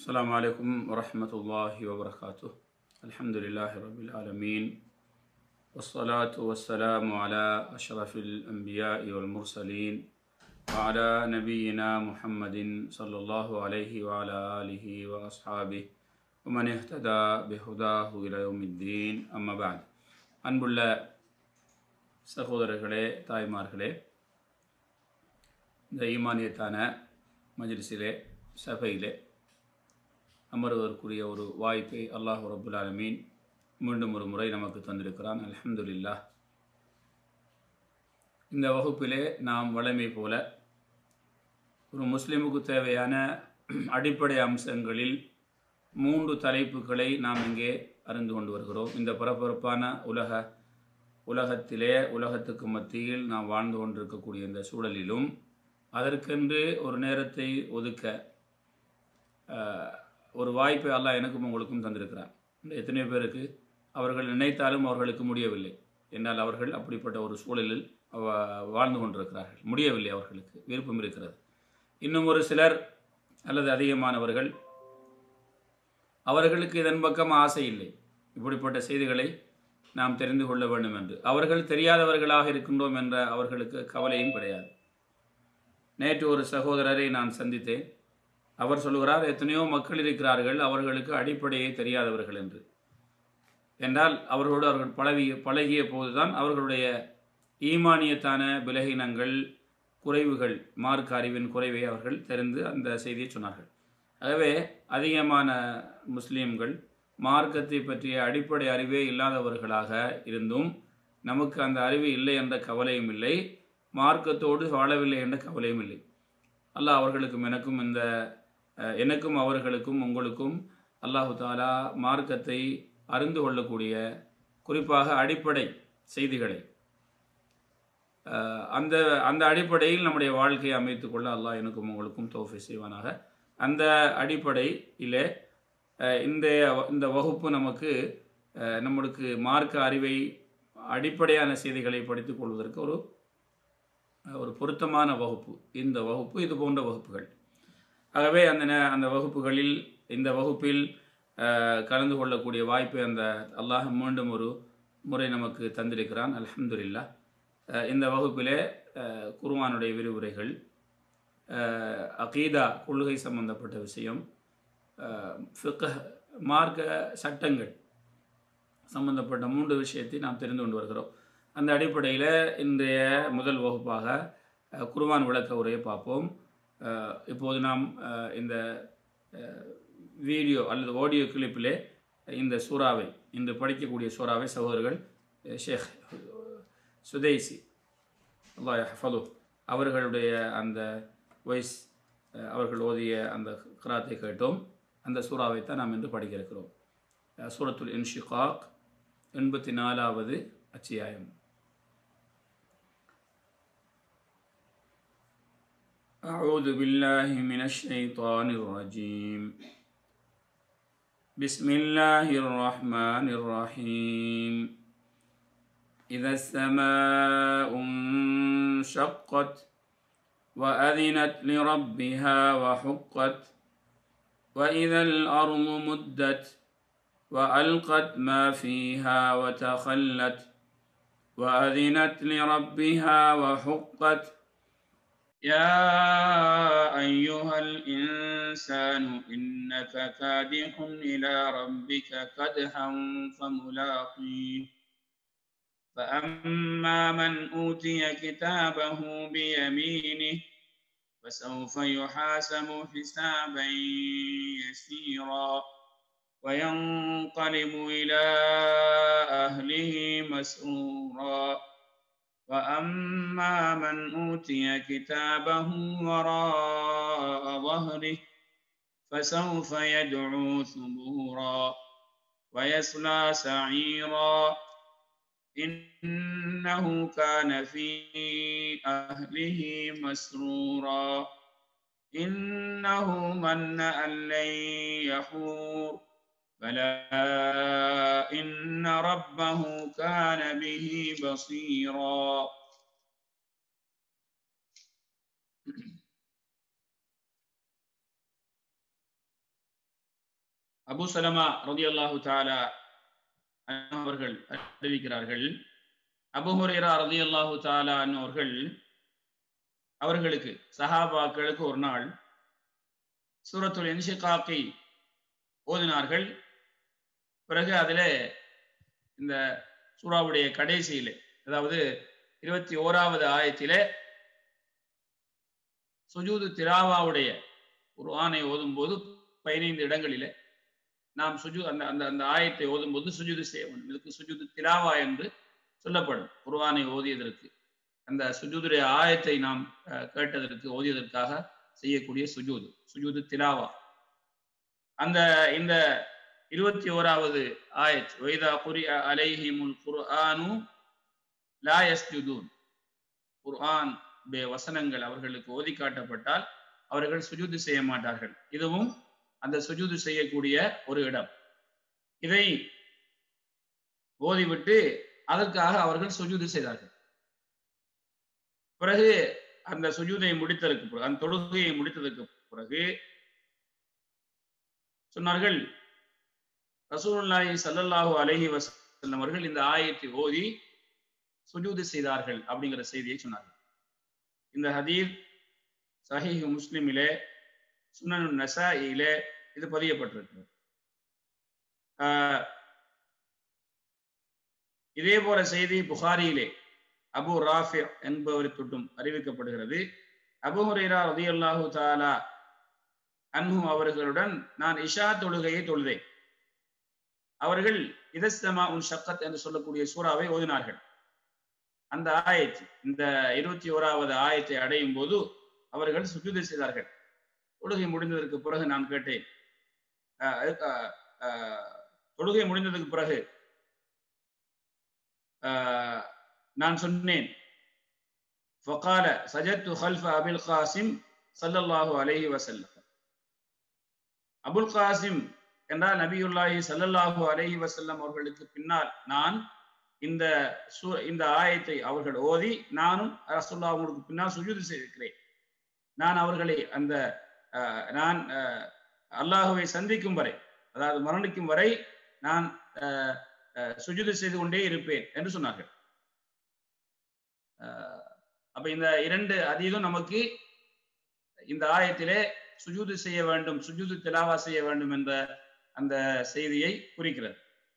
السلام عليكم ورحمة الله وبركاته الحمد لله رب العالمين والصلاة والسلام على أشرف الأنبياء والمرسلين وعلى نبينا محمد صلى الله عليه وعلى آله وأصحابه ومن اهتدى بهداه إلى يوم الدين أما بعد அன்புள்ள சகோதரர்களே தாய்மார்களே இந்த ஈமானியத்தான மஜ்லிஸிலே சபையிலே அமர்வதற்குரிய ஒரு வாய்ப்பை அல்லாஹ் ரபுல் ஆலமீன் மீண்டும் ஒரு முறை நமக்கு தந்திருக்கிறான் அல்ஹம்துலில்லாஹ் இந்த வகுப்பிலே நாம் வளமை போல ஒரு முஸ்லிமுக்கு தேவையான அடிப்படை அம்சங்களில் மூன்று தலைப்புகளை நாம் இங்கே அறிந்து கொண்டு வருகிறோம் இந்த பரபரப்பான உலக உலகத்திலே உலகத்துக்கு மத்தியில் நாம் வாழ்ந்து கொண்டிருக்கக்கூடிய இந்த சூழலிலும் அதற்கென்று ஒரு நேரத்தை ஒதுக்க ஆஹ், ஒரு வாய்ப்பை அல்லாஹ் எனக்கும் உங்களுக்கும் தந்திருக்கிறான் இந்த எத்தனை பேருக்கு அவர்கள் நினைத்தாலும் அவர்களுக்கு முடியவில்லை என்னால் அவர்கள் அப்படிப்பட்ட ஒரு சூழலில் வா- வாழ்ந்து கொண்டிருக்கிறார்கள் முடியவில்லை அவர்களுக்கு விருப்பம் இருக்கிறது இன்னும் ஒரு சிலர் அல்லது அதிகமானவர்கள் அவர்களுக்கு இதன் பக்கம் ஆசை இல்லை இப்படிப்பட்ட செய்திகளை நாம் தெரிந்து கொள்ள வேண்டும் என்று அவர்கள் தெரியாதவர்களாக இருக்கின்றோம் என்ற அவர்களுக்கு கவலையும் கிடையாது நேற்று ஒரு சகோதரரை நான் சந்தித்தேன் அவர் சொல்கிறார் எத்தனையோ மக்கள் இருக்கிறார்கள் அவர்களுக்கு அடிப்படையே தெரியாதவர்கள் என்று என்றால் அவர்களோடு அவர்கள் பழகிய பழகிய போதுதான் அவர்களுடைய ஈமானியத்தான விலகினங்கள் குறைவுகள் மார்க்க அறிவின் குறைவை அவர்கள் தெரிந்து அந்த செய்தியை சொன்னார்கள் ஆகவே அதிகமான முஸ்லீம்கள் மார்க்கத்தை பற்றிய அடிப்படை அறிவே இல்லாதவர்களாக இருந்தும் நமக்கு அந்த அறிவு இல்லை என்ற கவலையும் இல்லை மார்க்கத்தோடு வாழவில்லை என்ற கவலையும் இல்லை அல்லாஹ் அவர்களுக்கும் எனக்கும் இந்த அஹ், எனக்கும் அவர்களுக்கும் உங்களுக்கும் அல்லாஹு தாலா மார்க்கத்தை அறிந்து கொள்ளக்கூடிய குறிப்பாக அடிப்படை செய்திகளை அஹ், அந்த அந்த அடிப்படையில் நம்முடைய வாழ்க்கையை அமைத்துக் கொள்ள அல்லாஹ் எனக்கும் உங்களுக்கும் தோஃபி செய்வானாக அந்த அடிப்படையிலே அஹ், இந்த இந்த வகுப்பு நமக்கு அஹ், நம்மளுக்கு மார்க்க அறிவை அடிப்படையான செய்திகளை படித்துக் கொள்வதற்கு ஒரு ஒரு பொருத்தமான வகுப்பு இந்த வகுப்பு இது போன்ற வகுப்புகள் ஆகவே அந்த நே- அந்த வகுப்புகளில் இந்த வகுப்பில் அஹ், கலந்து கொள்ளக்கூடிய வாய்ப்பை அந்த அல்லாஹ் மீண்டும் ஒரு முறை நமக்கு தந்திருக்கிறான் அல்ஹம்துலில்லாஹ் அஹ், இந்த வகுப்பிலே அஹ், குர்ஆனுடைய விரிவுரைகள் அஹ், அகீதா கொள்கை சம்பந்தப்பட்ட விஷயம் அஹ், ஃபிக்ஹ் மார்க்க சட்டங்கள் சம்பந்தப்பட்ட மூன்று விஷயத்தை நாம் தெரிந்து கொண்டு வருகிறோம் அந்த அடிப்படையில் இன்றைய முதல் வகுப்பாக அஹ், குர்ஆன் விளக்க உரையை பார்ப்போம் அஹ், இப்போது நாம் அஹ், இந்த அஹ், வீடியோ அல்லது ஆடியோ கிளிப்பிலே இந்த சூறாவை இன்று படிக்கக்கூடிய சூறாவை சகோதரர்கள் அஹ், ஷேக் சுதைசி அல்லாஹ் ஹஃபலு அவர்களுடைய அந்த வயஸ் அவர்கள் ஓதிய அந்த கிராத்தை கேட்டோம் அந்த சூறாவை தான் நாம் இன்று படிக்க இருக்கிறோம் அஹ், சூரத்துல் இன்ஷிகாக் எண்பத்தி நாலாவது அத்தியாயம் أعوذ بالله من الشيطان الرجيم بسم الله الرحمن الرحيم إذا السماء انشقت وأذنت لربها وحقت وإذا الأرض مدت وألقت ما فيها وتخلت وأذنت لربها وحقت يا أيها الإنسان إنك كادح إلى ربك كدحا فملاقيه فأما من أوتي كتابه بيمينه فسوف يحاسب حسابا يسيرا وينقلب إلى أهله مسرورا وأما من أوتي كتابه وراء ظهره فسوف يدعو ثبورا ويصلى سعيرا إنه كان في أهله مسرورا إنه من أن لن يحور بلى إن ربه كان به بصيرا அபு சலமா ரதியல்லாஹு தாலா அவர்கள் அறிவிக்கிறார்கள் அபு ஹுரேரா ரதியல்லாஹு தாலா அவர்கள் அவர்களுக்கு சஹாபாக்களுக்கு ஒரு நாள் சூரத்துல் இன்ஷிகாக்கை ஓதினார்கள் பிறகு அதில் இந்த சூறாவுடைய கடைசியிலே அதாவது இருபத்தி ஓராவது ஆயத்திலே சுஜூது திராவாவுடைய ஒரு ஆணை ஓதும்போது பதினைந்து இடங்களிலே நாம் சுஜு அந்த அந்த அந்த ஆயத்தை ஓதும்போது சுஜுது செய்ய வேண்டும் இதுக்கு சுஜுது திராவா என்று சொல்லப்படும் குர்ஆனை ஓதியதற்கு அந்த சுஜூதுடைய ஆயத்தை நாம் கேட்டதற்கு ஓதியதற்காக செய்யக்கூடிய சுஜூது சுஜூது திலாவா அந்த இந்த இருபத்தி ஓராவது ஆயத் வைதா குரி அலைஹிமுல் குர்ஆனு லா யஸ்ஜுதூன் குர்ஆன் வசனங்கள் அவர்களுக்கு ஓதி காட்டப்பட்டால் அவர்கள் சுஜூது செய்ய மாட்டார்கள் இதுவும் அந்த சுஜூது செய்யக்கூடிய ஒரு இடம் இதை ஓதிவிட்டு அதற்காக அவர்கள் சுஜூது செய்தார்கள் பிறகு அந்த சுஜூதை முடித்ததற்கு பிறகு அந்த தொழுகையை முடித்ததற்கு பிறகு சொன்னார்கள் ரசூலுல்லாஹி சல்லல்லாஹு அலைஹி வஸல்லம் அவர்கள் இந்த ஆயத்தை ஓதி சுஜூது செய்தார்கள் அப்படிங்கிற செய்தியை சொன்னார்கள் இந்த ஹதீர் சஹீஹ் முஸ்லிமிலே சுனனு நசாயிலே இது பதியப்பட்டிருக்கிறது இதே போல செய்தி புகாரியிலே அபு ராஃபி என்பவரை தொட்டும் அறிவிக்கப்படுகிறது அபு ஹுரைரா ரதியல்லாஹு தாலா அன்ஹு அவர்களுடன் நான் இஷா தொழுகையை தொழுதேன் அவர்கள் இதஸ்தமா உன் ஷக்கத் என்று சொல்லக்கூடிய சூறாவை ஓதினார்கள் அந்த ஆயத் இந்த இருபத்தி ஓராவது ஆயத்தை அடையும் போது அவர்கள் சுஜூது செய்தார்கள் தொழுகை முடிந்ததற்கு பிறகு நான் கேட்டேன் தொழுகை முடிந்ததுக்கு பிறகு நான் சொன்னேன் ஃபகால சஜத்து ஹல்ஃப அபுல் காசிம் சல்லல்லாஹு அலைஹி வசல்லம் அபுல் காசிம் என்றால் நபியுல்லாஹி சல்லல்லாஹு அலைஹி வசல்லம் அவர்களுக்கு பின்னால் நான் இந்த சூ இந்த ஆயத்தை அவர்கள் ஓதி நானும் ரசுல்லா அவங்களுக்கு பின்னால் சுஜூது செய்திருக்கிறேன் நான் அவர்களை அந்த நான் அல்லாஹுவை சந்திக்கும் வரை அதாவது மரணிக்கும் வரை நான் சுஜுது செய்து கொண்டே இருப்பேன் என்று சொன்னார்கள் அப்ப இந்த இரண்டு அதீதம் நமக்கு இந்த ஆயத்திலே சுஜூது செய்ய வேண்டும் சுஜூது திலாவா செய்ய வேண்டும் என்ற அந்த செய்தியை குறிக்கிறது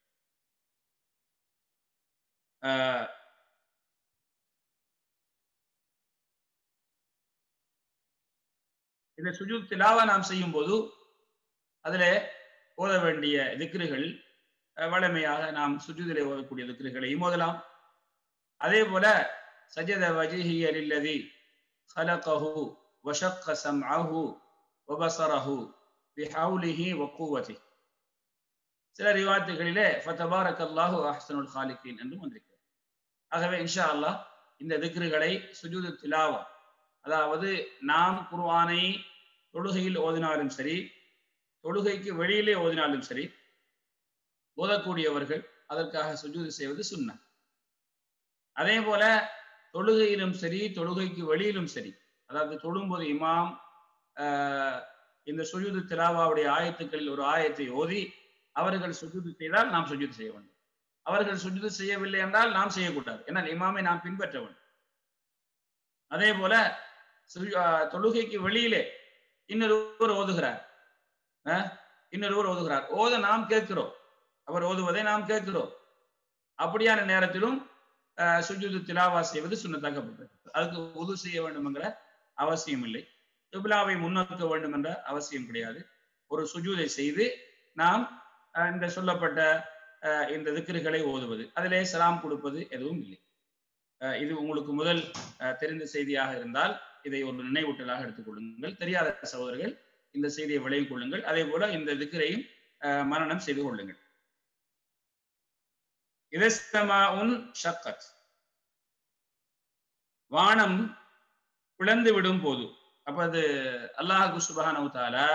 இந்த சுஜூத் திலாவா நாம் செய்யும் போது அதில் ஓத வேண்டிய திக்ருகள் வளமையாக நாம் சுஜூதிலே ஓதக்கூடிய திக்ருகளையும் ஓதலாம் அதே போல சஜத வஜிஹி அலில்லதி خلقه وشق سمعه وبصره بحوله وقوته சில ரிவாத்துகளிலே ஃபதபாரக் அல்லாஹு அஹ்சனுல் ஹாலிகின் என்றும் வந்திருக்கிறது ஆகவே இன்ஷா அல்லாஹ் இந்த திக்ருகளை சுஜூது திலாவா அதாவது நாம் குர்ஆனை தொழுகையில் ஓதினாலும் சரி தொழுகைக்கு வெளியிலே ஓதினாலும் சரி ஓதக்கூடியவர்கள் அதற்காக சுஜூது செய்வது சுண்ண அதே போல தொழுகையிலும் சரி தொழுகைக்கு வெளியிலும் சரி அதாவது தொழும்போது இமாம் இந்த சுஜூது திலாவாவுடைய ஆயத்துக்களில் ஒரு ஆயத்தை ஓதி அவர்கள் சுஜூது செய்தால் நாம் சுஜூது செய்ய வேண்டும் அவர்கள் சுஜூது செய்யவில்லை என்றால் நாம் செய்யக்கூடாது ஏன்னால் இமாமை நாம் பின்பற்ற வேண்டும் அதே போல தொழுகைக்கு வெளியிலே இன்னொருவர் ஓதுகிறார் இன்னொருவர் ஓதுகிறார் ஓத நாம் கேட்கிறோம் அவர் ஓதுவதை நாம் கேட்கிறோம் அப்படியான நேரத்திலும் சுஜூது திலாவா செய்வது சுண்ணத்தாக்கப்பட்டது அதுக்கு உது செய்ய வேண்டும் என்கிற அவசியம் இல்லை திபிலாவை முன்னோக்க வேண்டும் என்ற அவசியம் கிடையாது ஒரு சுஜூதை செய்து நாம் இந்த சொல்லப்பட்ட இந்த திக்ருகளை ஓதுவது அதிலே சலாம் கொடுப்பது எதுவும் இல்லை இது உங்களுக்கு முதல் தெரிந்த செய்தியாக இருந்தால் இதை ஒரு நினைவூட்டலாக எடுத்துக்கொள்ளுங்கள் தெரியாத சகோதரர்கள் இந்த செய்தியை விளைவிக் கொள்ளுங்கள் அதே போல இந்த திக்கரையும் மரணம் செய்து கொள்ளுங்கள் இதஸ்தமாவுன் ஷக்கத் வானம் பிளந்து விடும் போது அப்ப அது அல்லாஹு சுபஹானவு தாலா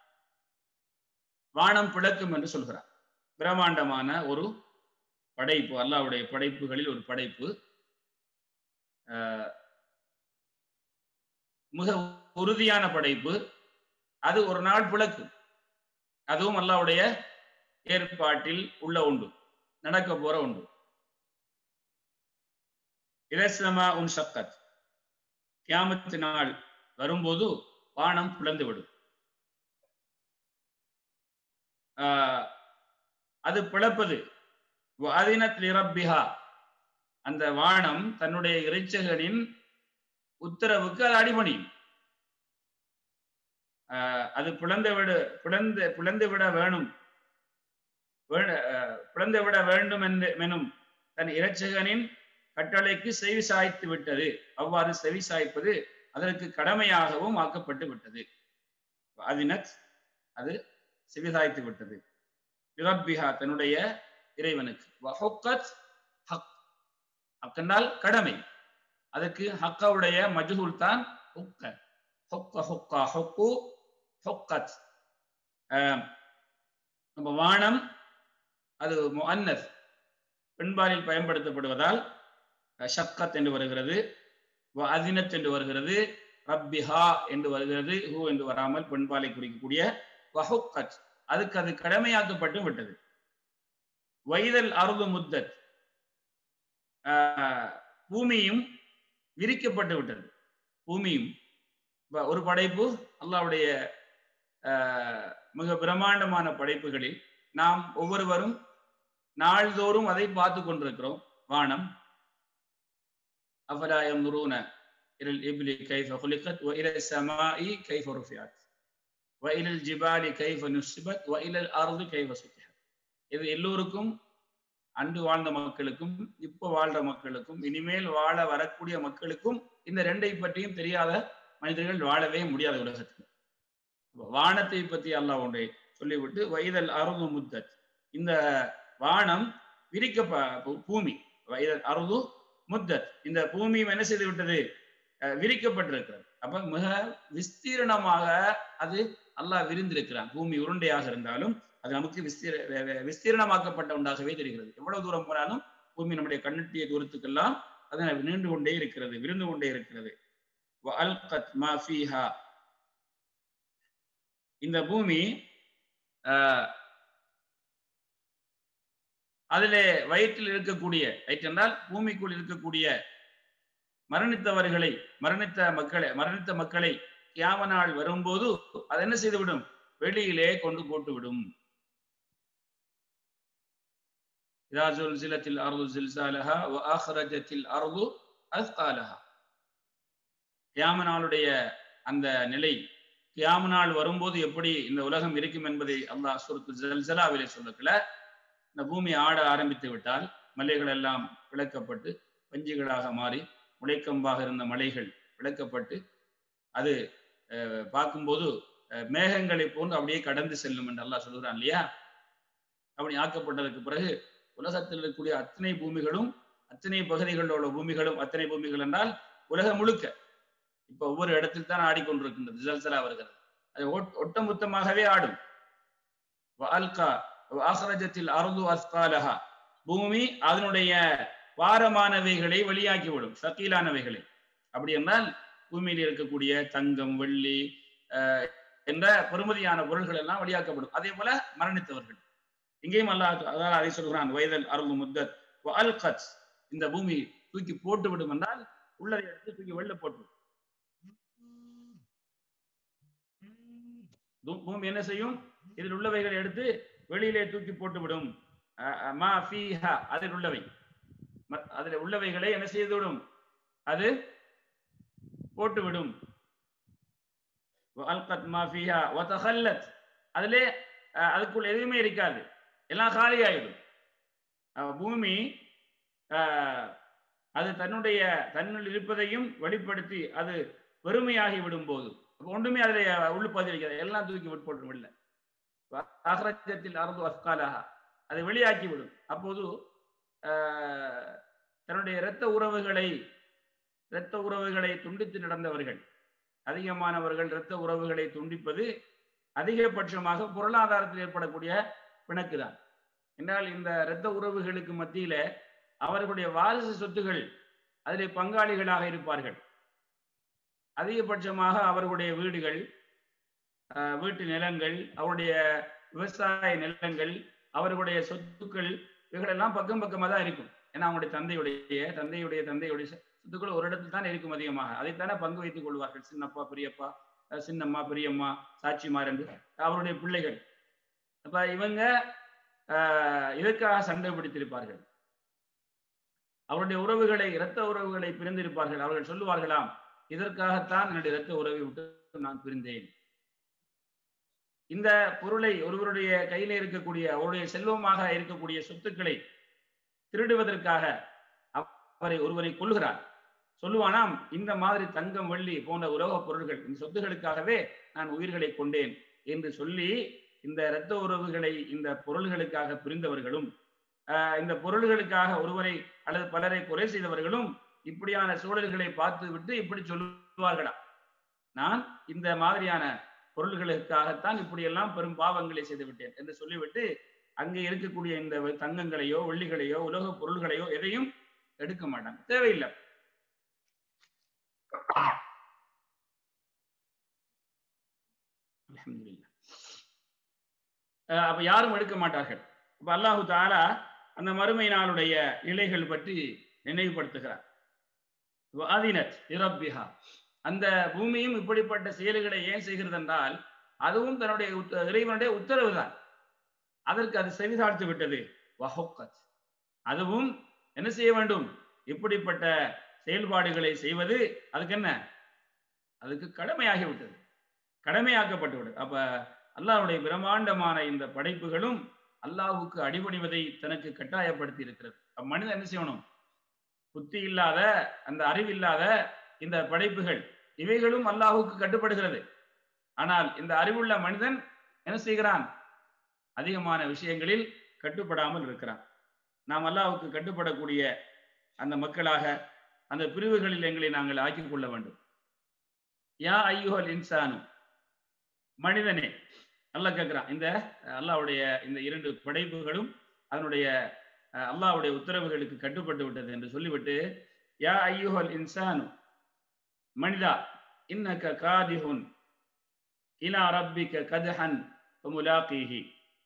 வானம் பிளக்கும் என்று சொல்கிறார் பிரம்மாண்டமான ஒரு படைப்பு அல்லாவுடைய படைப்புகளில் ஒரு படைப்பு மிக உறுதியான படைப்பு அது ஒரு நாள் பிளக்கும் அதுவும் அல்லாவுடைய ஏற்பாட்டில் உள்ள உண்டு நடக்க போற உண்டு இதசமா உன் சக்கத் கியாமத்து நாள் வரும்போது வானம் பிளந்துவிடும் ஆஹ் அது பிளப்பது அதினத் லிரப்பிஹா அந்த வானம் தன்னுடைய இறைச்சகனின் உத்தரவுக்கு அது அடிபணியும் ஆஹ் அது பிளந்து விட பிளந்து பிளந்து விட வேணும் பிளந்து விட வேண்டும் என்று மெனும் தன் இறைச்சகனின் கட்டளைக்கு செவி சாய்த்து விட்டது அவ்வாறு செவி சாய்ப்பது அதற்கு கடமையாகவும் ஆக்கப்பட்டு விட்டது அதினத் அது செவிசாய்த்து விட்டது இரப்பிஹா தன்னுடைய இறைவனுக்கு வஹுக்கத் ஹக் ஹக் என்றால் கடமை அதுக்கு ஹக்காவுடைய மஜ்ஹூல் தான் ஹுக்க ஹுக்க ஹுக்கா ஹுக்கு ஹுக்கத் நம்ம வானம் அது முஅன்னஸ் பெண்பாலில் பயன்படுத்தப்படுவதால் ஷக்கத் என்று வருகிறது அதினத் என்று வருகிறது ரப்பிஹா என்று வருகிறது ஹூ என்று வராமல் பெண்பாலை குறிக்கக்கூடிய வஹுக்கத் அதுக்கு அது கடமையாக்கப்பட்டு விட்டது வைதல் அருது முத்தத் பூமியும் விரிக்கப்பட்டு விட்டது பூமியும் ஒரு படைப்பு அல்லாவுடைய மிக பிரம்மாண்டமான படைப்புகளில் நாம் ஒவ்வொருவரும் நாள்தோறும் அதை பார்த்து கொண்டிருக்கிறோம் வானம் أفلا ينظرون إلى الإبل كيف خلقت وإلى السماء كيف رفعت وإلى الجبال كيف نصبت وإلى الأرض كيف سطحت இது எல்லோருக்கும் அன்று வாழ்ந்த மக்களுக்கும் இப்போ வாழ்ற மக்களுக்கும் இனிமேல் வாழ வரக்கூடிய மக்களுக்கும் இந்த ரெண்டை பற்றியும் தெரியாத மனிதர்கள் வாழவே முடியாத உலகத்தில் வானத்தை பற்றி அல்லாஹ் ஒன்றை சொல்லிவிட்டு வைதல் அருது முத்தத் இந்த வானம் விரிக்க பூமி வைதல் அருது முத்தத் இந்த பூமியும் என்ன செய்து விட்டது விரிக்கப்பட்டிருக்கிறது அப்ப மிக விஸ்தீரணமாக அது அல்லாஹ் விரிந்திருக்கிறான் பூமி உருண்டையாக இருந்தாலும் அது நமக்கு விஸ்தீர விஸ்தீரணமாக்கப்பட்ட ஒன்றாகவே தெரிகிறது எவ்வளவு தூரம் போனாலும் பூமி நம்முடைய கண்ணட்டிய தூரத்துக்கெல்லாம் அது நீண்டு கொண்டே இருக்கிறது விருந்து கொண்டே இருக்கிறது இந்த பூமி அதிலே வயிற்றில் இருக்கக்கூடிய வயிற்று என்றால் பூமிக்குள் இருக்கக்கூடிய மரணித்தவர்களை மரணித்த மக்களை மரணித்த மக்களை கியாம நாள் வரும்போது அது என்ன செய்துவிடும் வெளியிலே கொண்டு போட்டு விடும் சிலத்தில் அருது சில்சாலஹா ஆஹ்ரஜத்தில் அருது அஸ்காலஹா கியாம நாளுடைய அந்த நிலை கியாம நாள் வரும்போது எப்படி இந்த உலகம் இருக்கும் என்பதை அல்லாஹ் சுருத்து ஜல்சலாவிலே சொல்லக்கல இந்த பூமி ஆட ஆரம்பித்து விட்டால் மலைகள் எல்லாம் விளக்கப்பட்டு பஞ்சுகளாக மாறி முளைக்கம்பாக இருந்த மலைகள் விளக்கப்பட்டு அது பார்க்கும்போது மேகங்களை போன்று அப்படியே கடந்து செல்லும் என்று அல்லாஹ் சொல்கிறான் இல்லையா அப்படி ஆக்கப்பட்டதற்கு பிறகு உலகத்தில் இருக்கக்கூடிய அத்தனை பூமிகளும் அத்தனை பகுதிகளோட பூமிகளும் அத்தனை பூமிகள் என்றால் உலகம் முழுக்க இப்ப ஒவ்வொரு இடத்தில் தான் ஆடிக்கொண்டிருக்கின்றது ஜல்சலா வருகிறது அது ஒட்டமொத்தமாகவே ஆடும் அல்கா ஆசரஜத்தில் அருது அஸ்காலஹா பூமி அதனுடைய வாரமானவைகளை வெளியாக்கிவிடும் சக்கீலானவைகளை அப்படி என்றால் பூமியில் இருக்கக்கூடிய தங்கம் வெள்ளி என்ற பெருமதியான பொருள்கள் எல்லாம் வெளியாக்கப்படும் அதே போல மரணித்தவர்கள் இங்கேயும் அல்லாஹ் அதாவது அதை சொல்கிறான் வயதல் அருள் முத்தத் அல் கத் இந்த பூமி தூக்கி போட்டு விடும் என்றால் உள்ளதை எடுத்து தூக்கி வெளில போட்டு பூமி என்ன செய்யும் இதில் உள்ளவைகளை எடுத்து வெளியிலே தூக்கி போட்டு விடும் மா ஃபீஹா அதில் உள்ளவை அதில் உள்ளவைகளை என்ன செய்து விடும் அது போட்டு விடும் அல்கத் மா ஃபீஹா வதஹல்லத் அதிலே அதுக்குள்ள எதுவுமே இருக்காது எல்லாம் காலி ஆயிடும் பூமி அது தன்னுடைய தன்னுள் இருப்பதையும் வெளிப்படுத்தி அது வெறுமையாகி விடும் போது ஒன்றுமே அதில் உள்ளு பதிலிக்கிறது எல்லாம் தூக்கி விட்டு போட்டு விடல அகரஜத்தில் அறுந்து அஸ்காலாக அதை வெளியாக்கி விடும் அப்போது தன்னுடைய இரத்த உறவுகளை இரத்த உறவுகளை துண்டித்து நடந்தவர்கள் அதிகமானவர்கள் இரத்த உறவுகளை துண்டிப்பது அதிகபட்சமாக பொருளாதாரத்தில் ஏற்படக்கூடிய பிணக்கு தான் என்றால் இந்த இரத்த உறவுகளுக்கு மத்தியில அவர்களுடைய வாரிசு சொத்துகள் அதில் பங்காளிகளாக இருப்பார்கள் அதிகபட்சமாக அவர்களுடைய வீடுகள் அஹ், வீட்டு நிலங்கள் அவருடைய விவசாய நிலங்கள் அவர்களுடைய சொத்துக்கள் இவைகளெல்லாம் பக்கம் பக்கமாக தான் இருக்கும் ஏன்னா அவங்களுடைய தந்தையுடைய தந்தையுடைய தந்தையுடைய சொ- சொத்துக்கள் ஒரு இடத்துல தான் இருக்கும் அதிகமாக அதைத்தானே பங்கு வைத்துக் கொள்வார்கள் சின்னப்பா பெரியப்பா அஹ், சின்னம்மா பெரியம்மா சாட்சிமார் என்று அவருடைய பிள்ளைகள் அப்ப இவங்க ஆஹ், இதற்காக சண்டை பிடித்திருப்பார்கள் அவருடைய உறவுகளை இரத்த உறவுகளை பிரிந்திருப்பார்கள் அவர்கள் சொல்லுவார்களாம் இதற்காகத்தான் என்னுடைய இரத்த உறவை விட்டு நான் பிரிந்தேன் இந்த பொருளை ஒருவருடைய கையில இருக்கக்கூடிய அவருடைய செல்வமாக இருக்கக்கூடிய சொத்துக்களை திருடுவதற்காக அவரை ஒருவரை கொள்கிறார் சொல்லுவானாம் இந்த மாதிரி தங்கம் வெள்ளி போன்ற உலோகப் பொருள்கள் இந்த சொத்துகளுக்காகவே நான் உயிர்களை கொண்டேன் என்று சொல்லி இந்த இரத்த உறவுகளை இந்த பொருள்களுக்காக பிரிந்தவர்களும் ஆஹ், இந்த பொருள்களுக்காக ஒருவரை அல்லது பலரை கொலை செய்தவர்களும் இப்படியான சூழல்களை பார்த்து விட்டு இப்படி சொல்லுவார்களாம் நான் இந்த மாதிரியான பொருள்களுக்காகத்தான் இப்படியெல்லாம் பெரும் பாவங்களை செய்து விட்டேன் என்று சொல்லிவிட்டு அங்கே இருக்கக்கூடிய இந்த தங்கங்களையோ வெள்ளிகளையோ உலோக பொருள்களையோ எதையும் எடுக்க மாட்டாங்க தேவையில்லை அல்ஹம்துலில்லாஹ். அஹ் அப்ப யாரும் எடுக்க மாட்டார்கள் அப்ப அல்லாஹு தாலா அந்த மறுமை நாளுடைய நிலைகள் பற்றி நினைவுபடுத்துகிறார் வாதினத் இரப்பிஹா அந்த பூமியும் இப்படிப்பட்ட செயல்களை ஏன் செய்கிறது என்றால் அதுவும் தன்னுடைய உத்த- இறைவனுடைய உத்தரவு தான் அதற்கு அது செவிதாழ்த்து விட்டது வஹுக்கத் அதுவும் என்ன செய்ய வேண்டும் இப்படிப்பட்ட செயல்பாடுகளை செய்வது அதுக்கு என்ன அதுக்கு கடமையாகி விட்டது கடமையாக்கப்பட்டு விட்டது அப்ப அல்லாஹ்வுடைய பிரம்மாண்டமான இந்த படைப்புகளும் அல்லாஹ்வுக்கு அடிபணிவதை தனக்கு கட்டாயப்படுத்தி இருக்கிறது அப்ப மனிதன் என்ன செய்யணும் புத்தி இல்லாத அந்த அறிவில்லாத இந்த படைப்புகள் இவைகளும் அல்லாஹ்வுக்கு கட்டுப்படுகிறது ஆனால் இந்த அறிவுள்ள மனிதன் என்ன செய்கிறான் அதிகமான விஷயங்களில் கட்டுப்படாமல் இருக்கிறான் நாம் அல்லாஹ்வுக்கு கட்டுப்படக்கூடிய அந்த மக்களாக அந்த பிரிவுகளில் எங்களை நாங்கள் ஆக்கிக் கொள்ள வேண்டும் யா ஐயுஹல் இன்சானு மனிதனே அல்லாஹ் கேட்கிறான் இந்த அல்லாஹ்வுடைய இந்த இரண்டு படைப்புகளும் அதனுடைய அஹ், அல்லாஹ்வுடைய உத்தரவுகளுக்கு கட்டுப்பட்டு விட்டது என்று சொல்லிவிட்டு யா ஐயுஹல் இன்சானு மனிதா இன்னக காதிஹுன் இலா ரப்பிக கதஹன் முலாக்கீஹி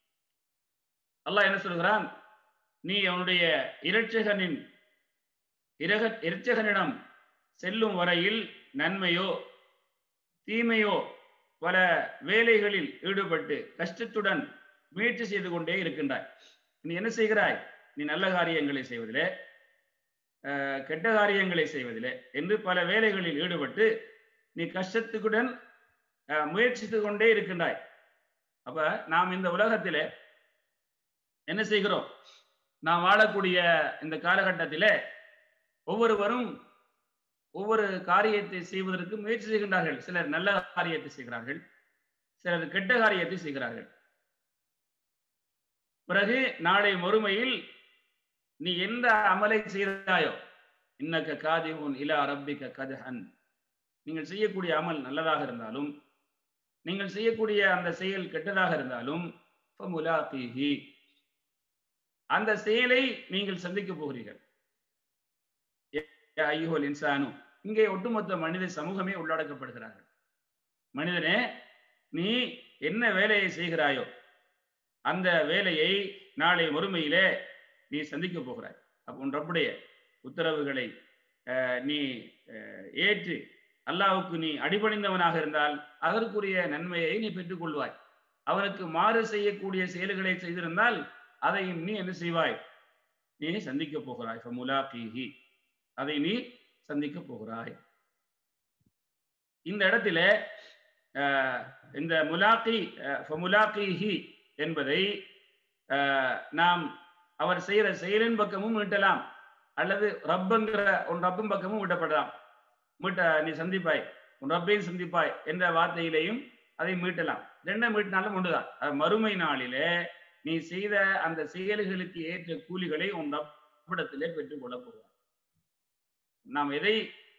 அல்லாஹ் என்ன சொல்கிறான் நீ அவனுடைய இரட்சகனின் இரக இரட்சகனிடம் செல்லும் வரையில் நன்மையோ தீமையோ பல வேலைகளில் ஈடுபட்டு கஷ்டத்துடன் முயற்சி செய்து கொண்டே இருக்கின்றாய் நீ என்ன செய்கிறாய் நீ நல்ல காரியங்களை செய்வதிலே அஹ், கெட்ட காரியங்களை செய்வதிலே என்று பல வேலைகளில் ஈடுபட்டு நீ கஷ்டத்துக்குடன் அஹ், முயற்சித்து கொண்டே இருக்கின்றாய் அப்ப நாம் இந்த உலகத்திலே என்ன செய்கிறோம் நாம் வாழக்கூடிய இந்த காலகட்டத்திலே ஒவ்வொருவரும் ஒவ்வொரு காரியத்தை செய்வதற்கு முயற்சி செய்கின்றார்கள் சிலர் நல்ல காரியத்தை செய்கிறார்கள் சிலர் கெட்ட காரியத்தை செய்கிறார்கள் பிறகு நாளை மறுமையில் நீ எந்த அமலை செய்தாயோ இன்னக்க காதிஹுன் இலா ரப்பிக்க கதஹன் நீங்கள் செய்யக்கூடிய அமல் நல்லதாக இருந்தாலும் நீங்கள் செய்யக்கூடிய அந்த செயல் கெட்டதாக இருந்தாலும் ஃபமுலாகீஹி. அந்த செயலை நீங்கள் சந்திக்க போகிறீர்கள் யா ஐயுஹல் இன்சானு இங்கே ஒட்டுமொத்த மனித சமூகமே உள்ளடக்கப்படுகிறார்கள் மனிதனே நீ என்ன வேலையை செய்கிறாயோ அந்த வேலையை நாளை மறுமையிலே நீ சந்திக்க போகிறாய் அப்போ உன் ரப்புடைய உத்தரவுகளை அஹ், நீ அஹ், ஏற்று அல்லாஹ்வுக்கு நீ அடிபணிந்தவனாக இருந்தால் அதற்குரிய நன்மையை நீ பெற்றுக்கொள்வாய் அவனுக்கு மாறு செய்யக்கூடிய செயல்களை செய்திருந்தால் அதையும் நீ என்ன செய்வாய் நீ சந்திக்க போகிறாய் ஃபமுலாகீஹி. அதை நீ சந்திக்க போகிறாய் இந்த இடத்துல அஹ், இந்த முலாக்கி முலாக்கிஹி என்பதை அஹ், நாம் அவர் செய்யற செயலின் பக்கமும் மீட்டலாம் அல்லது ரப்பங்கிற உன் ரப்பும் பக்கமும் மீட்டப்படலாம் மீட்ட நீ சந்திப்பாய் உன் ரப்பையும் சந்திப்பாய் என்ற வார்த்தையிலேயும் அதை மீட்டலாம் ரெண்டை மீட்டினாலும் ஒன்றுதான் அது மறுமை நாளிலே நீ செய்த அந்த செயல்களுக்கு ஏற்ற கூலிகளை உன் ரப்பிடத்திலே பெற்றுக் கொள்ளப் போகிறார் நாம் எதை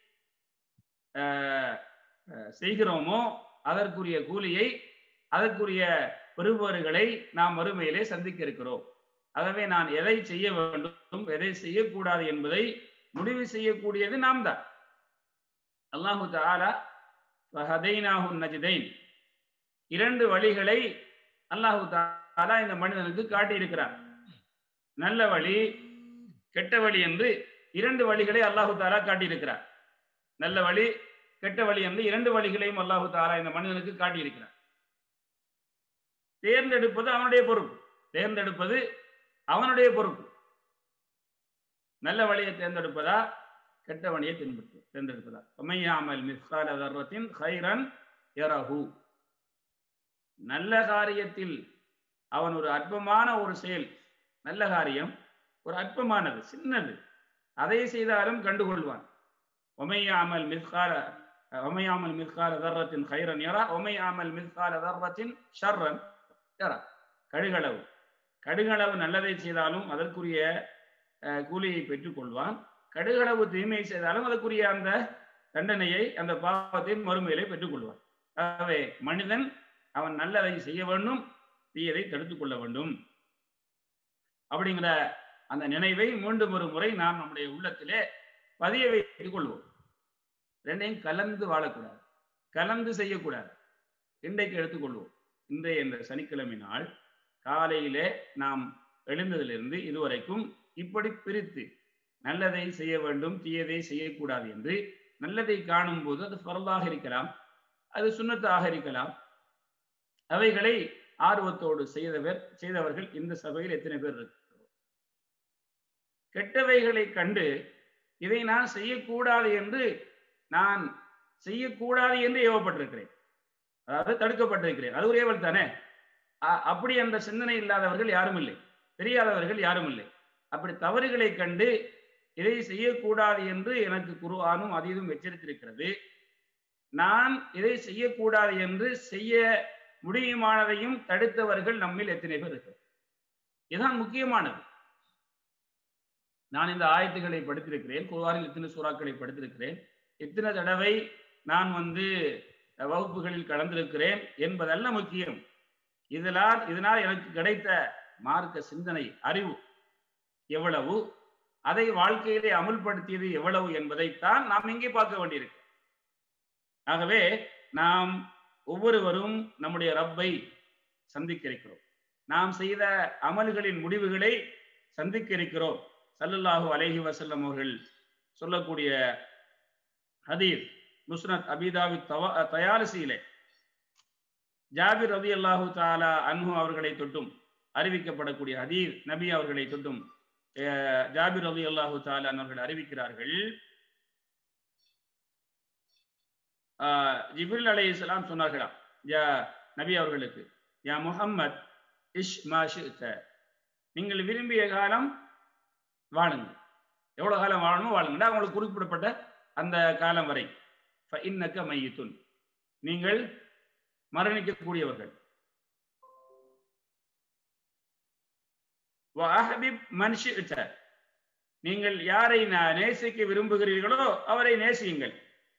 அஹ், அஹ், செய்கிறோமோ அதற்குரிய கூலியை அதற்குரிய பெறுபவர்களை நாம் மறுமையிலே சந்திக்க இருக்கிறோம் ஆகவே நான் எதை செய்ய வேண்டும் எதை செய்யக்கூடாது என்பதை முடிவு செய்யக்கூடியது நாம் தான் அல்லாஹு தாலா ஹதைனாஹு நஜிதைன் இரண்டு வழிகளை அல்லாஹு தாலா இந்த மனிதனுக்கு காட்டியிருக்கிறார் நல்ல வழி கெட்ட வழி என்று இரண்டு வழிகளை அல்லாஹு தாலா காட்டியிருக்கிறார் நல்ல வழி கெட்ட வழி என்று இரண்டு வழிகளையும் அல்லாஹு தாலா இந்த மனிதனுக்கு காட்டியிருக்கிறார் தேர்ந்தெடுப்பது அவனுடைய பொறுப்பு தேர்ந்தெடுப்பது அவனுடைய பொறுப்பு நல்ல வழியை தேர்ந்தெடுப்பதா கெட்ட வழியை தேர்ந்தெடுப்பு தேர்ந்தெடுப்பதா அமையாமல் மிஸ்கால தர்வத்தின் ஹைரன் யரஹு நல்ல காரியத்தில் அவன் ஒரு அற்பமான ஒரு செயல் நல்ல காரியம் ஒரு அற்பமானது சின்னது அதை செய்தாலும் கண்டுகொள்வான் ஒமையாமல் மிஸ்கால ஒமையாமல் மிஸ்கால தர்றத்தின் ஹைரன் யரா ஒமையாமல் மிஸ்கால தர்றத்தின் ஷர்ரன் யரா கடுகளவு கடுகளவு நல்லதை செய்தாலும் அதற்குரிய கூலியை பெற்றுக்கொள்வான் கடுகளவு தீமை செய்தாலும் அதற்குரிய அந்த தண்டனையை அந்த பாவத்தின் மறுமையிலே பெற்றுக்கொள்வான் ஆகவே மனிதன் அவன் நல்லதை செய்ய வேண்டும் தீயதை தடுத்துக் கொள்ள வேண்டும் அப்படிங்கிற அந்த நினைவை மீண்டும் ஒரு முறை நாம் நம்முடைய உள்ளத்திலே பதிய வைத்துக் கொள்வோம் ரெண்டையும் கலந்து வாழக்கூடாது கலந்து செய்யக்கூடாது இன்றைக்கு எடுத்துக்கொள்வோம் இன்றைய இந்த சனிக்கிழமை நாள் காலையிலே நாம் எழுந்ததிலிருந்து இதுவரைக்கும் இப்படி பிரித்து நல்லதை செய்ய வேண்டும் தீயதை செய்யக்கூடாது என்று நல்லதை காணும் போது அது பரலாக இருக்கலாம் அது சுண்ணத்தாக இருக்கலாம் அவைகளை ஆர்வத்தோடு செய்தவர் செய்தவர்கள் இந்த சபையில் எத்தனை பேர் இருக்கிறோம் கெட்டவைகளை கண்டு இதை நான் செய்யக்கூடாது என்று நான் செய்யக்கூடாது என்று ஏவப்பட்டிருக்கிறேன் அதாவது தடுக்கப்பட்டிருக்கிறேன் அது ஒரு ஏவல் தானே அப்படி அந்த சிந்தனை இல்லாதவர்கள் யாரும் இல்லை தெரியாதவர்கள் யாரும் இல்லை அப்படி தவறுகளை கண்டு இதை செய்யக்கூடாது என்று எனக்கு குருவானும் அதீதும் எச்சரித்திருக்கிறது நான் இதை செய்யக்கூடாது என்று செய்ய முடியுமானதையும் தடுத்தவர்கள் நம்மில் எத்தனை பேர் இருக்கிறார் இதுதான் முக்கியமானது நான் இந்த ஆயத்துக்களை படித்திருக்கிறேன் குருவாரில் எத்தனை சூறாக்களை படித்திருக்கிறேன் எத்தனை தடவை நான் வந்து வகுப்புகளில் கலந்திருக்கிறேன் என்பதல்ல முக்கியம் இதனால் இதனால் எனக்கு கிடைத்த மார்க்க சிந்தனை அறிவு எவ்வளவு அதை வாழ்க்கையிலே அமுல்படுத்தியது எவ்வளவு என்பதைத்தான் நாம் இங்கே பார்க்க வேண்டியிருக்கு ஆகவே நாம் ஒவ்வொருவரும் நம்முடைய ரப்பை சந்திக்க இருக்கிறோம் நாம் செய்த அமல்களின் முடிவுகளை சந்திக்க இருக்கிறோம் சல்லல்லாஹு அலேஹி வசல்லம் அவர்கள் சொல்லக்கூடிய ஹதீர் முஸ்னத் அபிதாவி தயாரிசியிலே ஜாபிர் ரதி அல்லாஹு தாலா அன்ஹு அவர்களை தொட்டும் அறிவிக்கப்படக்கூடிய ஹதீர் நபி அவர்களை தொட்டும் ஜாபிர் ரதி அல்லாஹு தாலா அவர்கள் அறிவிக்கிறார்கள் ஜிபிரில் அலை இஸ்லாம் சொன்னார்களாம் யா நபி அவர்களுக்கு யா முஹம்மத் இஷ் மாஷித்த நீங்கள் விரும்பிய காலம் வாழுங்க எவ்வளவு காலம் வாழணுமோ வாழுங்கடா அவங்களுக்கு குறிப்பிடப்பட்ட அந்த காலம் வரை இன்னக்க மையத்துன் நீங்கள் மரணிக்கக்கூடியவர்கள் மனுஷ நீங்கள் யாரை நேசிக்க விரும்புகிறீர்களோ அவரை நேசியுங்கள்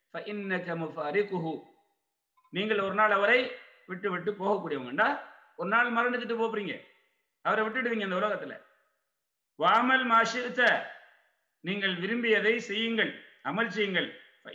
நீங்கள் ஒரு நாள் அவரை விட்டு விட்டு போகக்கூடியவங்கண்டா ஒரு நாள் மரணிச்சுட்டு போறீங்க அவரை விட்டுடுவீங்க இந்த உலகத்துல வாமல் மாஷித்த நீங்கள் விரும்பியதை செய்யுங்கள் அமல் செய்யுங்கள்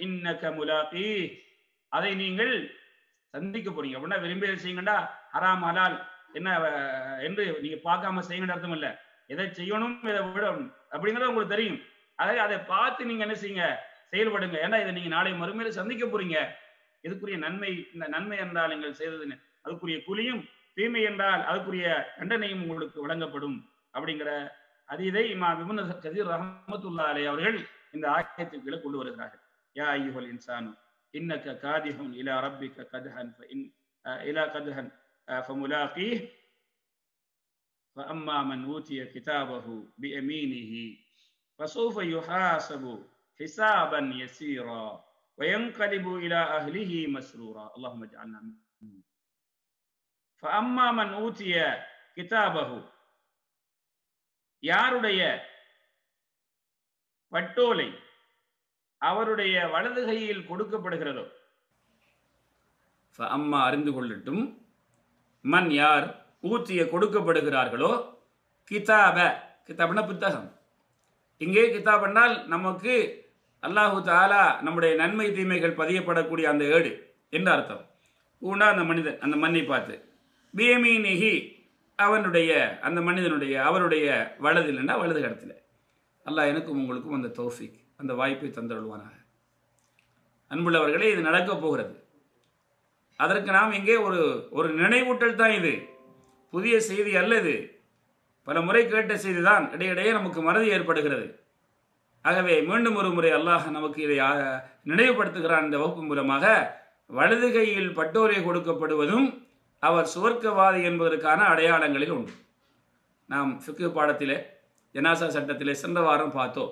அதை நீங்கள் சந்திக்க போறீங்க அப்படின்னா விரும்பியதை செய்யுங்கடா ஹராம் ஹலால் என்ன என்று நீங்க பார்க்காம செய்யுங்க அர்த்தம் இல்ல எதை செய்யணும் எதை விடணும் அப்படிங்கறது உங்களுக்கு தெரியும் அதாவது அதை பார்த்து நீங்க என்ன செய்யுங்க செயல்படுங்க ஏன்னா இதை நீங்க நாளை மறுமையில சந்திக்க போறீங்க இதுக்குரிய நன்மை இந்த நன்மை என்றால் நீங்கள் செய்தது அதுக்குரிய கூலியும் தீமை என்றால் அதுக்குரிய தண்டனையும் உங்களுக்கு வழங்கப்படும் அப்படிங்கிற அதீதை இமா விமுன கதீர் ரஹமத்துல்லா அலை அவர்கள் இந்த ஆயத்துக்களை கொண்டு வருகிறார்கள் யா ஐயுஹல் இன்சானு இன்னக்க காதிஹுன் இலா ரப்பிக்க கதஹன் இன் இலா கதஹன் فملاقيه فأما من أوتي كتابه بيمينه فسوف يحاسب حسابا يسيرا وينقلب إلى أهله مسرورا اللهم اجعلنا منهم فأما من أوتي كتابه யாருடைய பட்டோலை அவருடைய வலது கையில் கொடுக்கப்படுகிறதோ அம்மா அறிந்து கொள்ளட்டும் மன் யார் ஊற்றிய கொடுக்கப்படுகிறார்களோ கிதாப கிதாப்னா புத்தகம் இங்கே கிதாப் என்றால் நமக்கு அல்லாஹு தாலா நம்முடைய நன்மை தீமைகள் பதியப்படக்கூடிய அந்த ஏடு என்று அர்த்தம் ஊனா அந்த மனிதன் அந்த மண்ணை பார்த்து பியமீனிஹி அவனுடைய அந்த மனிதனுடைய அவருடைய வலது இல்லைன்னா வலது கடத்தில் அல்லாஹ் எனக்கும் உங்களுக்கும் அந்த தௌஃபிக் அந்த வாய்ப்பை தந்தருள்வானாக அன்புள்ளவர்களே இது நடக்கப் போகிறது அதற்கு நாம் இங்கே ஒரு ஒரு நினைவூட்டல் தான் இது புதிய செய்தி அல்ல இது பல முறை கேட்ட செய்தி தான் இடையிடையே நமக்கு மறதி ஏற்படுகிறது ஆகவே மீண்டும் ஒரு முறை அல்லாஹ் நமக்கு இதை ஆ, நினைவுபடுத்துகிறான் இந்த வகுப்பு மூலமாக வலது கையில் பட்டோரை கொடுக்கப்படுவதும் அவர் சுவர்க்கவாதி என்பதற்கான அடையாளங்களில் உண்டு நாம் ஃபிக்கு பாடத்திலே ஜனாசா சட்டத்திலே சென்ற வாரம் பார்த்தோம்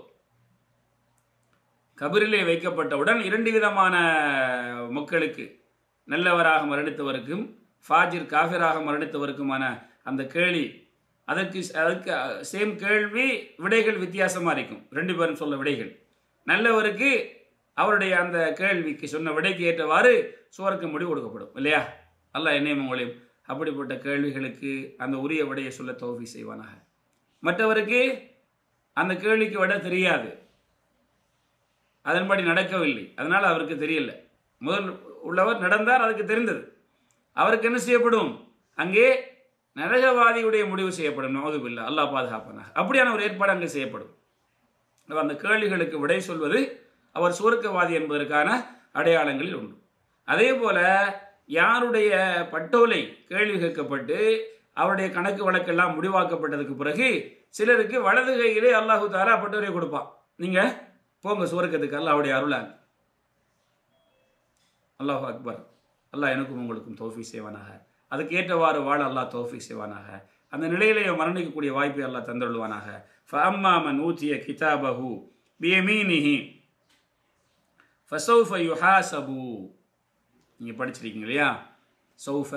கபிரிலே வைக்கப்பட்டவுடன் இரண்டு விதமான மக்களுக்கு நல்லவராக மரணித்தவருக்கும் ஃபாஜிர் காஃபிராக மரணித்தவருக்குமான அந்த கேள்வி அதற்கு அதுக்கு சேம் கேள்வி விடைகள் வித்தியாசமாக இருக்கும் ரெண்டு பேரும் சொல்ல விடைகள் நல்லவருக்கு அவருடைய அந்த கேள்விக்கு சொன்ன விடைக்கு ஏற்றவாறு சுவர்க்க முடிவு கொடுக்கப்படும் இல்லையா அல்லாஹ் என்னையும் உங்களையும் அப்படிப்பட்ட கேள்விகளுக்கு அந்த உரிய விடையை சொல்ல தோல்வி செய்வானாக மற்றவருக்கு அந்த கேள்விக்கு விட தெரியாது அதன்படி நடக்கவில்லை அதனால் அவருக்கு தெரியல முதல் உள்ளவர் நடந்தார் அதுக்கு தெரிந்தது அவருக்கு என்ன செய்யப்படும் அங்கே நரகவாதியுடைய முடிவு செய்யப்படும் நோதுபில்லை அல்லாஹ் பாதுகாப்பனாக அப்படியான ஒரு ஏற்பாடு அங்கே செய்யப்படும் அப்ப அந்த கேள்விகளுக்கு விடை சொல்வது அவர் சுவர்க்கவாதி என்பதற்கான அடையாளங்களில் உண்டு அதே போல யாருடைய பட்டோலை கேள்வி கேட்கப்பட்டு அவருடைய கணக்கு வழக்கெல்லாம் முடிவாக்கப்பட்டதுக்கு பிறகு சிலருக்கு வலது கையிலே அல்லாஹு தாலா பட்டோலை கொடுப்பான் நீங்க போங்க சுவர்க்கத்துக்கு அல்லாஹ்வுடைய அருளால் அல்லாஹ் அக்பர் அல்லாஹ் எனக்கும் உங்களுக்கும் தோஃபி செய்வானாக அதுக்கு ஏற்றவாறு வாழ அல்லாஹ் தோஃபி செய்வானாக அந்த நிலையிலேயே மரணிக்கக்கூடிய வாய்ப்பை அல்லாஹ் தந்தருள்வானாக ஃபஅம்மா மன் ஊத்திய கிதாபஹு பியமீனிஹி ஃபசௌஃப யுஹாசபு நீங்கள் படிச்சிருக்கீங்க இல்லையா சௌஃப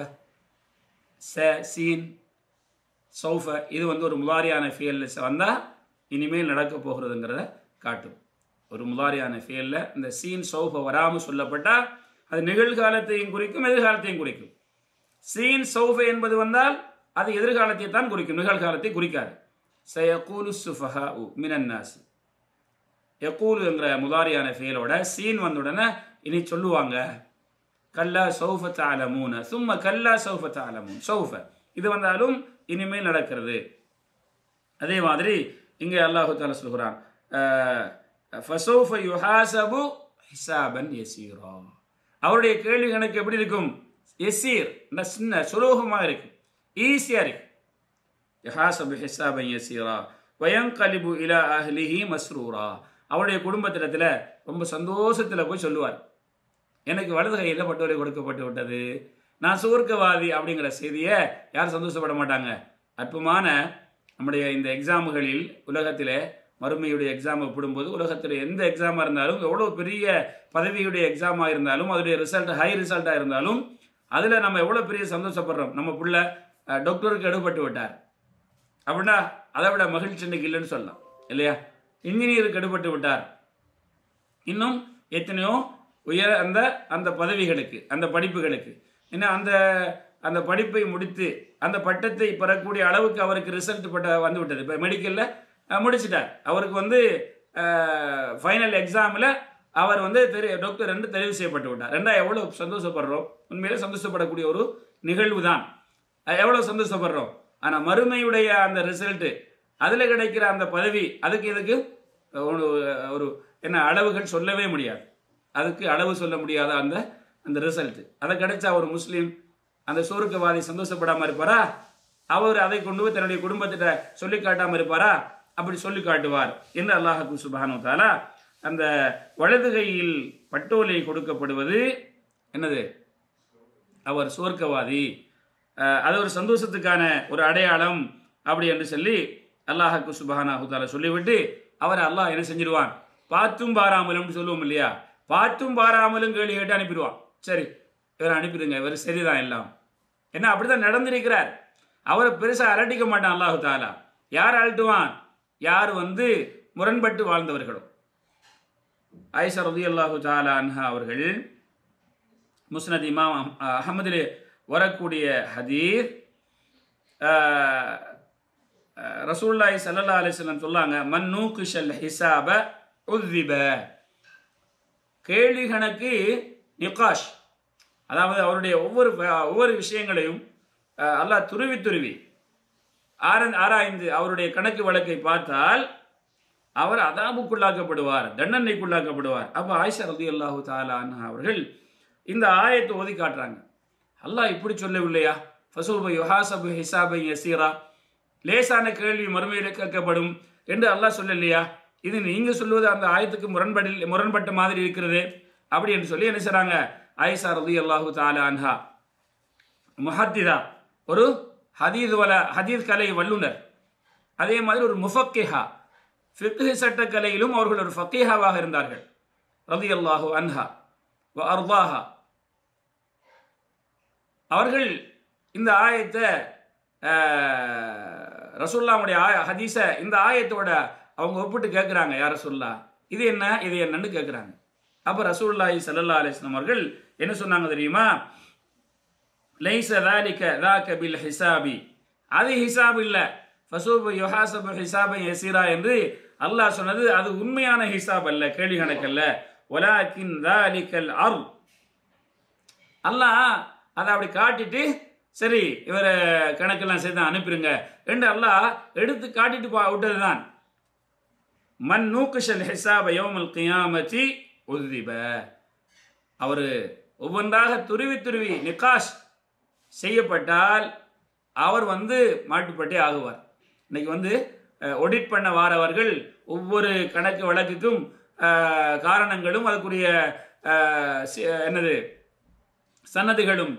ச சீன் சௌஃப இது வந்து ஒரு முதாரியான ஃபியல் வந்தால் இனிமேல் நடக்க போகிறதுங்கிறத காட்டும் ஒரு முதாரியான ஃபியலில் இந்த சீன் சௌஃப வராமல் சொல்லப்பட்டால் அது நிகழ்காலத்தையும் குறிக்கும் எதிர்காலத்தையும் குறிக்கும் சீன் சௌஃப என்பது வந்தால் அது எதிர்காலத்தை தான் குறிக்கும் நிகழ்காலத்தை குறிக்காது சயகூலு சுஃபஹா உ மினன்னாஸ் யக்கூலு என்கிற முதாரியான ஃபெயலோட சீன் வந்த உடனே இனி சொல்லுவாங்க கல்லா சௌஃப தாலமூன சும்மா கல்லா சௌஃப தாலமூன் சௌஃப இது வந்தாலும் இனிமேல் நடக்கிறது அதே மாதிரி இங்கே அல்லாஹு தாலா சொல்கிறான் ஃபசௌஃப யுஹாசபு ஹிசாபன் யசீரா அவருடைய கேள்வி கணக்கு எப்படி இருக்கும் எசீர் சின்ன சுலோகமாக இருக்கும் ஈஸியாக இருக்கும் யஹாசபு ஹிசாபன் யசீரா வயங்கலிபு இலா அஹ்லிஹி மஸ்ரூரா அவருடைய குடும்பத்திடத்தில் ரொம்ப சந்தோஷத்தில் போய் சொல்லுவார் எனக்கு வலது கையில் பட்டோலை கொடுக்கப்பட்டு விட்டது நான் சுவர்க்கவாதி அப்படிங்கிற செய்தியை யாரும் சந்தோஷப்பட மாட்டாங்க அற்புதமான நம்முடைய இந்த எக்ஸாமுகளில் உலகத்தில் மறுமையுடைய எக்ஸாம் ஒப்பிடும்போது உலகத்தில் எந்த எக்ஸாமாக இருந்தாலும் எவ்வளோ பெரிய பதவியுடைய எக்ஸாமாக இருந்தாலும் அதோடைய ரிசல்ட் ஹை ரிசல்ட்டாக இருந்தாலும் அதில் நம்ம எவ்வளோ பெரிய சந்தோஷப்படுறோம் நம்ம பிள்ளை அஹ், டாக்டருக்கு எடுபட்டு விட்டார் அப்படின்னா அதை விட மகிழ்ச்சி இன்னைக்கு இல்லைன்னு சொல்லலாம் இல்லையா இன்ஜினியருக்கு எடுபட்டு விட்டார் இன்னும் எத்தனையோ உயர் அந்த அந்த பதவிகளுக்கு அந்த படிப்புகளுக்கு ஏன்னா அந்த அந்த படிப்பை முடித்து அந்த பட்டத்தை பெறக்கூடிய அளவுக்கு அவருக்கு ரிசல்ட் பட்ட வந்து விட்டது இப்போ மெடிக்கலில் முடிச்சிட்டார் அவருக்கு வந்து ஃபைனல் எக்ஸாமில் அவர் வந்து தெரி டாக்டர் என்று தெரிவு செய்யப்பட்டு விட்டார் ரெண்டா எவ்வளோ சந்தோஷப்படுறோம் உண்மையிலே சந்தோஷப்படக்கூடிய ஒரு நிகழ்வு தான் எவ்வளோ சந்தோஷப்படுறோம் ஆனால் மறுமையுடைய அந்த ரிசல்ட்டு அதில் கிடைக்கிற அந்த பதவி அதுக்கு இதுக்கு ஒரு ஒரு என்ன அளவுகள் சொல்லவே முடியாது அதுக்கு அளவு சொல்ல முடியாத அந்த அந்த ரிசல்ட் அதை கிடைச்சா ஒரு முஸ்லீம் அந்த சோறுக்கவாதி சந்தோஷப்படாமல் இருப்பாரா அவர் அதை கொண்டு போய் தன்னுடைய குடும்பத்திட்ட சொல்லி காட்டாமல் இருப்பாரா அப்படி சொல்லி காட்டுவார் என்று அல்லாஹு சுபானு தாலா அந்த வலது கையில் பட்டோலை கொடுக்கப்படுவது என்னது அவர் சுவர்க்கவாதி அஹ், அது ஒரு சந்தோஷத்துக்கான ஒரு அடையாளம் அப்படி என்று சொல்லி அல்லாஹுக்கு சுபஹானாஹு தாலா சொல்லிவிட்டு அவர் அல்லாஹ் என்ன செஞ்சிருவான் பார்த்தும் பாராமலும் சொல்லுவோம் இல்லையா பார்த்தும் பாராமலும் கேள்வி கேட்டு அனுப்பிடுவான் சரி இவரை அனுப்பிடுங்க இவர் சரிதான் எல்லாம் என்ன அப்படிதான் நடந்திருக்கிறார் அவரை பெருசாக அரட்டிக்க மாட்டான் அல்லாஹு தாலா யார் அழட்டுவான் யார் வந்து முரண்பட்டு வாழ்ந்தவர்களோ ஐசா ரதி அல்லாஹு தாலா அன்ஹா அவர்கள் முஸ்னத் இமாம் அஹ் அஹமதிலே வரக்கூடிய ஹதீர் ரசூல்லாய் சல்லல்லா அலிஸ்லம் சொல்லாங்க மன்னு குஷல் ஹிசாப உத்விப கேள்வி கணக்கு நிகாஷ் அதாவது அவருடைய ஒவ்வொரு வ- ஒவ்வொரு விஷயங்களையும் அஹ், அல்லாஹ் துருவி துருவி ஆரன் ஆராய்ந்து அவருடைய கணக்கு வழக்கை பார்த்தால் அவர் அதாபுக்குள்ளாக்கப்படுவார் தண்டனைக்குள்ளாக்கப்படுவார் அப்போ ஆயிஷா ரதி அல்லாஹு தாலா அன்ஹா அவர்கள் இந்த ஆயத்தை ஓதி காட்டுறாங்க அல்லாஹ் இப்படி சொல்லவில்லையா ஃபசூப யுஹாசபு ஹிசாபை யசீரா லேசான கேள்வி மறுமையில் கேட்கப்படும் என்று அல்லாஹ் சொல்லலையா இது நீங்க சொல்வது அந்த ஆயத்துக்கு முரண்படில் முரண்பட்ட மாதிரி இருக்கிறது அப்படி என்று சொல்லி என்ன செய்றாங்க ஆயிஷா ரதி அல்லாஹு தாலா அன்ஹா முஹத்திதா ஒரு ஹதீத் வல ஹதீத் கலை வல்லுனர் அதே மாதிரி ஒரு முஃபக்கிஹா ஃபிக்ஹ் சட்டக்கலையிலும் அவர்கள் ஒரு ஃபக்கீஹாவாக இருந்தார்கள் ரலியல்லாஹு அன்ஹா வ அர்தாஹா அவர்கள் இந்த ஆயத்தை ரசுல்லாவுடைய ஆய ஹதீஸை இந்த ஆயத்தோட அவங்க ஒப்பிட்டு கேட்குறாங்க யார் ரசுல்லா இது என்ன இது என்னன்னு கேட்குறாங்க அப்போ ரசூல்லாஹி ஸல்லல்லாஹு அலைஹி வஸல்லம் அவர்கள் என்ன சொன்னாங்க தெரியுமா லைச தாலிக தாக்க பில் ஹிசாபி அது ஹிசாப் இல்லை ஃபசூபு யுஹாசபு ஹிசாபை யசீரா என்று அல்லாஹ் சொன்னது அது உண்மையான ஹிசாப் அல்ல கேள்வி கணக்கல்ல ஒலாக்கின் தாலிக்கல் அர் அல்லாஹ் அதை அப்படி காட்டிட்டு சரி இவரை கணக்கெல்லாம் சேர்த்து அனுப்பிடுங்க என்று அல்லாஹ் எடுத்து காட்டிட்டு பா விட்டதுதான் மன் நூக்குஷல் ஹிசாப யோமல் கியாமதி உதிப அவர் ஒவ்வொன்றாக துருவி துருவி நிகாஷ் செய்யப்பட்டால் அவர் வந்து மாட்டுப்பட்டே ஆகுவார் இன்னைக்கு வந்து ஒடிட் பண்ண வாரவர்கள் ஒவ்வொரு கணக்கு வழக்குக்கும் அஹ், காரணங்களும் அதுக்குரிய அஹ், சி- என்னது சன்னதிகளும்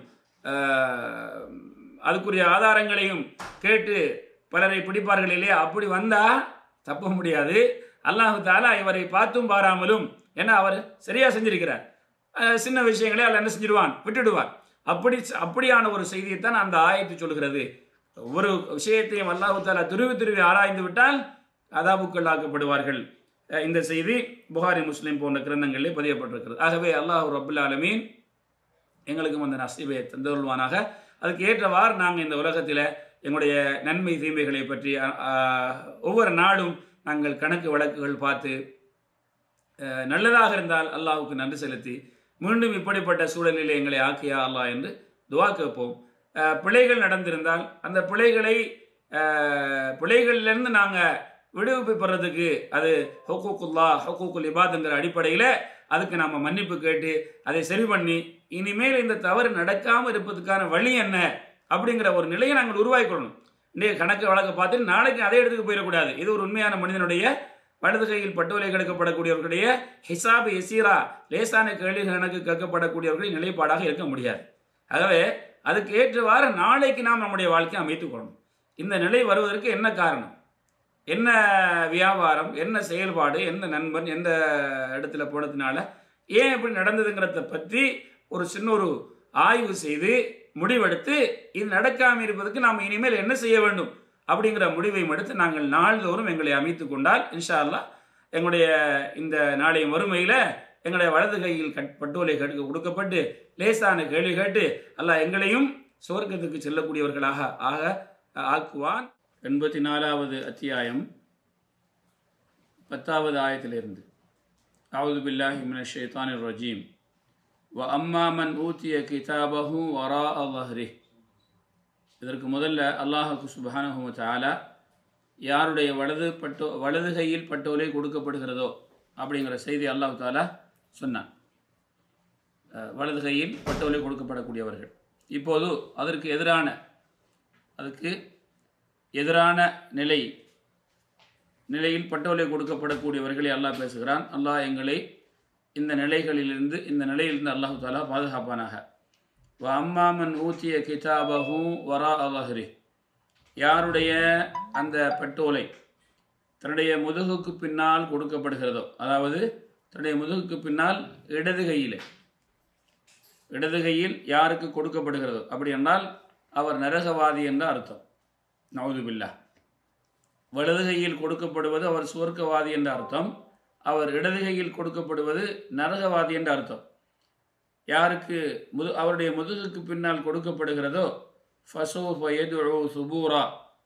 அஹ், அதுக்குரிய ஆதாரங்களையும் கேட்டு பலரை பிடிப்பார்கள் இல்லையா அப்படி வந்தா தப்ப முடியாது அல்லாஹு தாலா இவரை பார்த்தும் பாராமலும் ஏன்னா அவர் சரியா செஞ்சிருக்கிறார் அஹ், சின்ன விஷயங்களை அல்ல என்ன செஞ்சிருவான் விட்டுடுவான் அப்படி அப்படியான ஒரு செய்தியைத்தான் அந்த ஆயத்து சொல்கிறது ஒவ்வொரு விஷயத்தையும் அல்லாஹு தாலா துருவி துருவி ஆராய்ந்து விட்டால் அதாபுக்கள் அஹ் இந்த செய்தி புகாரி முஸ்லீம் போன்ற கிரந்தங்களிலே பதியப்பட்டிருக்கிறது ஆகவே அல்லாஹ் ரபுல் ஆலமீன் எங்களுக்கும் அந்த நசீபை தந்தருள்வானாக அதுக்கு ஏற்றவாறு நாங்கள் இந்த உலகத்தில் எங்களுடைய நன்மை தீமைகளை பற்றி அஹ், அஹ், ஒவ்வொரு நாளும் நாங்கள் கணக்கு வழக்குகள் பார்த்து அஹ், நல்லதாக இருந்தால் அல்லாஹ்வுக்கு நன்றி செலுத்தி மீண்டும் இப்படிப்பட்ட சூழலிலே எங்களை ஆக்கியா அல்லாஹ் என்று துவா கேட்போம் அஹ், பிழைகள் நடந்திருந்தால் அந்த பிழைகளை அஹ், பிழைகளிலிருந்து நாங்கள் விடுவிப்பு பெறதுக்கு அது ஹொக்கூக்குல்லா ஹொக்கூக்குல் இபாத்ங்கிற அடிப்படையில் அதுக்கு நாம் மன்னிப்பு கேட்டு அதை சரி பண்ணி இனிமேல் இந்த தவறு நடக்காமல் இருப்பதுக்கான வழி என்ன அப்படிங்கிற ஒரு நிலையை நாங்கள் உருவாக்கிக்கொள்ளணும் இன்றைய கணக்கு வழக்கை பார்த்துட்டு நாளைக்கு அதே இடத்துக்கு போயிடக்கூடாது இது ஒரு உண்மையான மனிதனுடைய வலது கையில் பட்டோலை கெடுக்கப்படக்கூடியவர்களுடைய ஹிசாப் எசீரா லேசான கேள்வி கணக்கு கேட்கப்படக்கூடியவர்களின் நிலைப்பாடாக இருக்க முடியாது ஆகவே அதுக்கு ஏற்றவாறு நாளைக்கு நாம் நம்முடைய வாழ்க்கையை அமைத்துக் கொள்ளணும் இந்த நிலை வருவதற்கு என்ன காரணம் என்ன வியாபாரம் என்ன செயல்பாடு என்ன நண்பன் எந்த இடத்துல போனதுனால ஏன் இப்படி நடந்ததுங்கிறத பற்றி ஒரு சின்ன ஒரு ஆய்வு செய்து முடிவெடுத்து இது நடக்காமல் இருப்பதற்கு நாம் இனிமேல் என்ன செய்ய வேண்டும் அப்படிங்கிற முடிவை எடுத்து நாங்கள் நாள்தோறும் எங்களை அமைத்து கொண்டால் இன்ஷா அல்லாஹ் எங்களுடைய இந்த நாளைய வறுமையில் எங்களுடைய வலது கையில் கட் பட்டோலை கடுக்க கொடுக்கப்பட்டு லேசான கேள்வி கேட்டு அல்லாஹ் எங்களையும் சுவர்க்கத்துக்கு செல்லக்கூடியவர்களாக ஆக ஆக்குவான் எண்பத்தி நாலாவது அத்தியாயம் பத்தாவது ஆயத்திலிருந்து அவுது பில்லாஹி மின ஷைத்தானிர் ரஜீம் வ அம்மா மன் ஊத்திய கிதாபஹு வரா அல்லாஹ்ரி இதற்கு முதல்ல அல்லாஹுக்கு சுபஹானஹு தஆலா யாருடைய வலது பட்டோ வலது கையில் பட்டோலை கொடுக்கப்படுகிறதோ அப்படிங்கிற செய்தி அல்லாஹ் தாலா சொன்னான் அஹ், வலது கையில் பட்டோலை கொடுக்கப்படக்கூடியவர்கள் இப்போது அதற்கு எதிரான அதுக்கு எதிரான நிலை நிலையில் பட்டோலை கொடுக்கப்படக்கூடியவர்களை அல்லாஹ் பேசுகிறான் அல்லாஹ் எங்களை இந்த நிலைகளிலிருந்து இந்த நிலையிலிருந்து அல்லாஹு தாலா பாதுகாப்பானாக வ அம்மாமன் ஊத்திய கிதாபஹு வரா அலஹரி யாருடைய அந்த பட்டோலை தன்னுடைய முதுகுக்கு பின்னால் கொடுக்கப்படுகிறதோ அதாவது தன்னுடைய முதுகுக்கு பின்னால் இடது கையில் இடது கையில் யாருக்கு கொடுக்கப்படுகிறதோ அப்படி என்றால் அவர் நரகவாதி என்ற அர்த்தம் நவுதுபில்லா வலது கையில் கொடுக்கப்படுவது அவர் சுவர்க்கவாதி என்ற அர்த்தம் அவர் இடது கையில் கொடுக்கப்படுவது நரகவாதி என்ற அர்த்தம் யாருக்கு முது அவருடைய முதுகுக்கு பின்னால் கொடுக்கப்படுகிறதோ ஃபசோ ஃபயது சுபூரா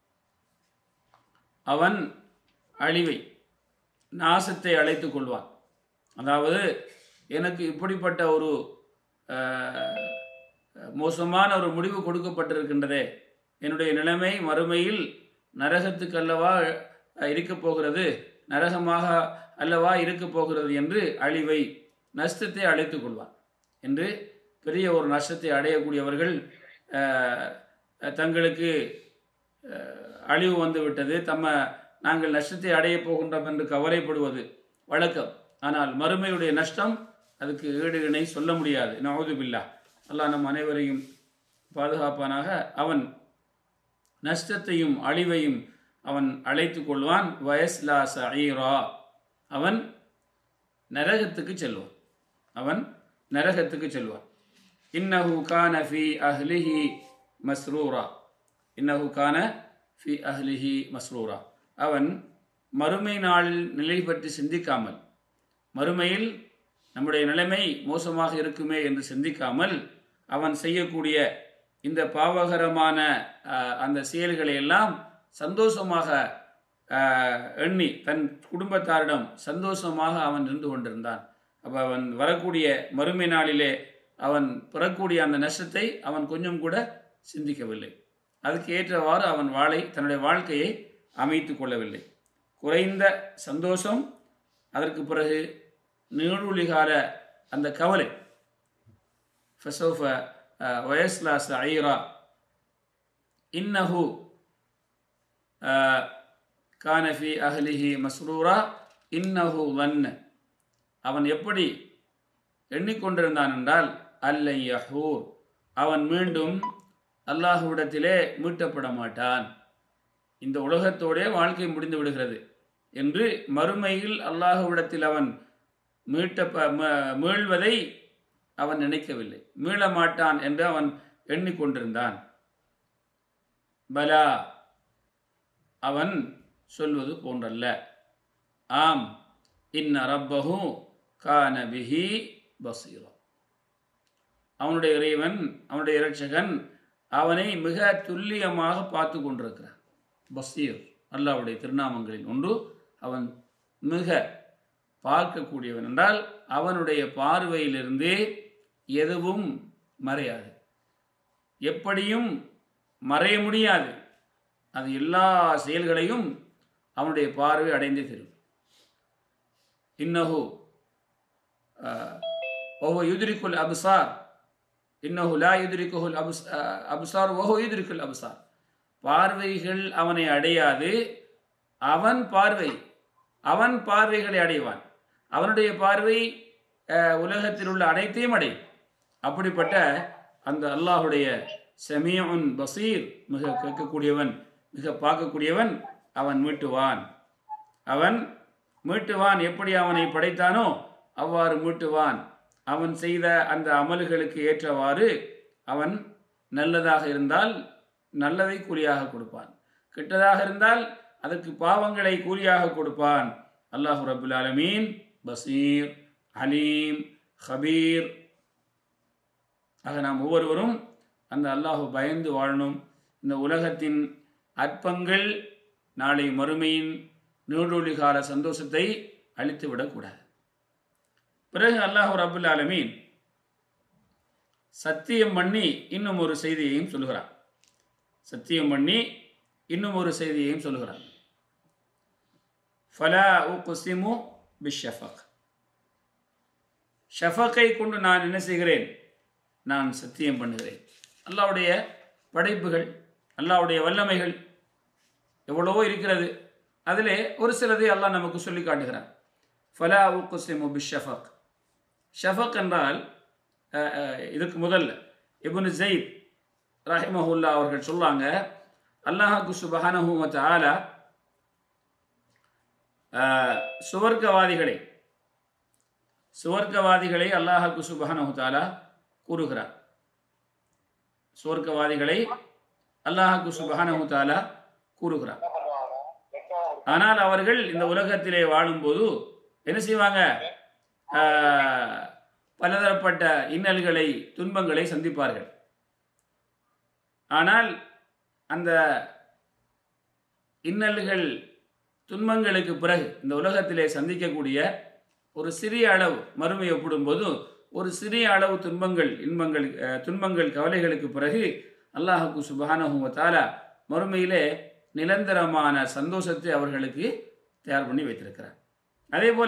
அவன் அழிவை நாசத்தை அழைத்து கொள்வான் அதாவது எனக்கு இப்படிப்பட்ட ஒரு அஹ், மோசமான ஒரு முடிவு கொடுக்கப்பட்டிருக்கின்றதே என்னுடைய நிலைமை மறுமையில் நரகத்துக்கு அல்லவா அஹ், இருக்கப் போகிறது நரகமாக அல்லவா இருக்கப் போகிறது என்று அழிவை நஷ்டத்தை அழைத்துக் கொள்வார் என்று பெரிய ஒரு நஷ்டத்தை அடையக்கூடியவர்கள் அஹ், தங்களுக்கு அஹ், அழிவு வந்து விட்டது தம்ம நாங்கள் நஷ்டத்தை அடையப் போகின்றோம் என்று கவலைப்படுவது வழக்கம் ஆனால் மறுமையுடைய நஷ்டம் அதுக்கு ஈடு இணை சொல்ல முடியாது நவது பில்லா அல்லாஹ் நம் அனைவரையும் பாதுகாப்பானாக அவன் நஷ்டத்தையும் அழிவையும் அவன் அழைத்து கொள்வான் வயஸ்லா சஈரா அவன் நரகத்துக்கு செல்வான் அவன் நரகத்துக்கு செல்வான் இன்னஹு கான ஃபி அஹ்லிஹி மஸ்ரூரா இன்னஹு கான ஃபி அஹ்லிஹி மஸ்ரூரா அவன் மறுமை நாளில் நிலை பற்றி சிந்திக்காமல் மறுமையில் நம்முடைய நிலைமை மோசமாக இருக்குமே என்று சிந்திக்காமல் அவன் செய்யக்கூடிய இந்த பாவகரமான அஹ், அந்த செயல்களை எல்லாம் சந்தோஷமாக அஹ், எண்ணி தன் குடும்பத்தாரிடம் சந்தோஷமாக அவன் இருந்து கொண்டிருந்தான் அப்போ அவன் வரக்கூடிய மறுமை நாளிலே அவன் பெறக்கூடிய அந்த நஷ்டத்தை அவன் கொஞ்சம் கூட சிந்திக்கவில்லை அதுக்கு ஏற்றவாறு அவன் வாழை தன்னுடைய வாழ்க்கையை அமைத்து கொள்ளவில்லை குறைந்த சந்தோஷம் அதற்கு பிறகு நீடூழிகால அந்த கவலை ஃபசோஃப வயஸ்லா சஈரா இன்னஹு கானஃபி அஹ்லிஹி மஸ்ரூரா இன்னஹு வன்ன அவன் எப்படி எண்ணிக்கொண்டிருந்தான் என்றால் அல்லை யஹூர் அவன் மீண்டும் அல்லாஹுவிடத்திலே மீட்டப்பட மாட்டான் இந்த உலகத்தோடே வாழ்க்கை முடிந்து விடுகிறது என்று மறுமையில் அல்லாஹுவிடத்தில் அவன் மீட்ட மீள்வதை அவன் நினைக்கவில்லை மீள மாட்டான் என்று அவன் எண்ணிக்கொண்டிருந்தான் பலா அவன் சொல்வது போன்றல்ல ஆம் இன்ன ரப்பஹு கான பிஹி பசீரா அவனுடைய இறைவன் அவனுடைய இரட்சகன் அவனை மிக துல்லியமாக பார்த்து கொண்டிருக்கிறான் பசீர் அல்லாவுடைய திருநாமங்களில் ஒன்று அவன் மிக பார்க்கக்கூடியவன் என்றால் அவனுடைய பார்வையிலிருந்து எதுவும் மறையாது எப்படியும் மறைய முடியாது அது எல்லா செயல்களையும் அவனுடைய பார்வை அடைந்தே தரும் இன்னஹு ஒஹோ யுதிரிக்குல் அபுசார் இன்னஹு லா யுதிரிக்குல் அபுஸ் அபுசார் ஒஹோ யுதிரிக்குல் அபுசார் பார்வைகள் அவனை அடையாது அவன் பார்வை அவன் பார்வைகளை அடைவான் அவனுடைய பார்வை அஹ், உலகத்தில் உள்ள அனைத்தையும் அடையும் அப்படிப்பட்ட அந்த அல்லாஹுடைய செமியன் பசீர் மிக கேட்கக்கூடியவன் மிக பார்க்கக்கூடியவன் அவன் மீட்டுவான் அவன் மீட்டுவான் எப்படி அவனை படைத்தானோ அவ்வாறு மீட்டுவான் அவன் செய்த அந்த அமல்களுக்கு ஏற்றவாறு அவன் நல்லதாக இருந்தால் நல்லதை கூலியாக கொடுப்பான் கெட்டதாக இருந்தால் அதற்கு பாவங்களை கூலியாக கொடுப்பான் அல்லாஹு ரபுல் ஆலமீன் பசீர் அலீம் ஹபீர் ஆக நாம் ஒவ்வொருவரும் அந்த அல்லாஹு பயந்து வாழணும் இந்த உலகத்தின் அற்பங்கள் நாளை மறுமையின் நீடொழி கால சந்தோஷத்தை அழித்து விடக்கூடாது பிறகு அல்லாஹு ரபுல் ஆலமீன் சத்தியம் பண்ணி இன்னும் ஒரு செய்தியையும் சொல்கிறான் சத்தியம் பண்ணி இன்னும் ஒரு செய்தியையும் சொல்கிறான் ஃபலா உக்ஸிமு பிஷஃபக் ஷஃபக்கை கொண்டு நான் என்ன செய்கிறேன் நான் சத்தியம் பண்ணுகிறேன் அல்லாவுடைய படைப்புகள் அல்லாவுடைய வல்லமைகள் எவ்வளவோ இருக்கிறது அதிலே ஒரு சிலதை அல்லாஹ் நமக்கு சொல்லி காட்டுகிறான் ஃபலா உக்குசிமு பிஷஃபக் ஷஃபக் என்றால் அஹ், அஹ், இதுக்கு முதல்ல இப்னு ஜெயித் ரஹிமஹுல்லா அவர்கள் சொல்றாங்க அல்லாஹாக்கு சுபஹானஹு வ தஆலா அஹ், சுவர்க்கவாதிகளை சுவர்க்கவாதிகளை அல்லாஹாக்கு சுபஹானஹு தஆலா கூறுகிறார் சுவர்க்கவாதிகளை அல்லாஹாக்கு சுபஹானஹு தஆலா கூறுகிறார் ஆனால் அவர்கள் இந்த உலகத்திலே வாழும்போது என்ன செய்வாங்க ஆஹ், பலதரப்பட்ட இன்னல்களை துன்பங்களை சந்திப்பார்கள் ஆனால் அந்த இன்னல்கள் துன்பங்களுக்கு பிறகு இந்த உலகத்திலே சந்திக்கக்கூடிய ஒரு சிறிய அளவு மறுமை ஒப்பிடும்போது ஒரு சிறிய அளவு துன்பங்கள் இன்பங்கள் அஹ், துன்பங்கள் கவலைகளுக்கு பிறகு அல்லாஹுக்கு சுபஹானஹு தாலா மறுமையிலே நிரந்தரமான சந்தோஷத்தை அவர்களுக்கு தயார் பண்ணி வைத்திருக்கிறார் அதே போல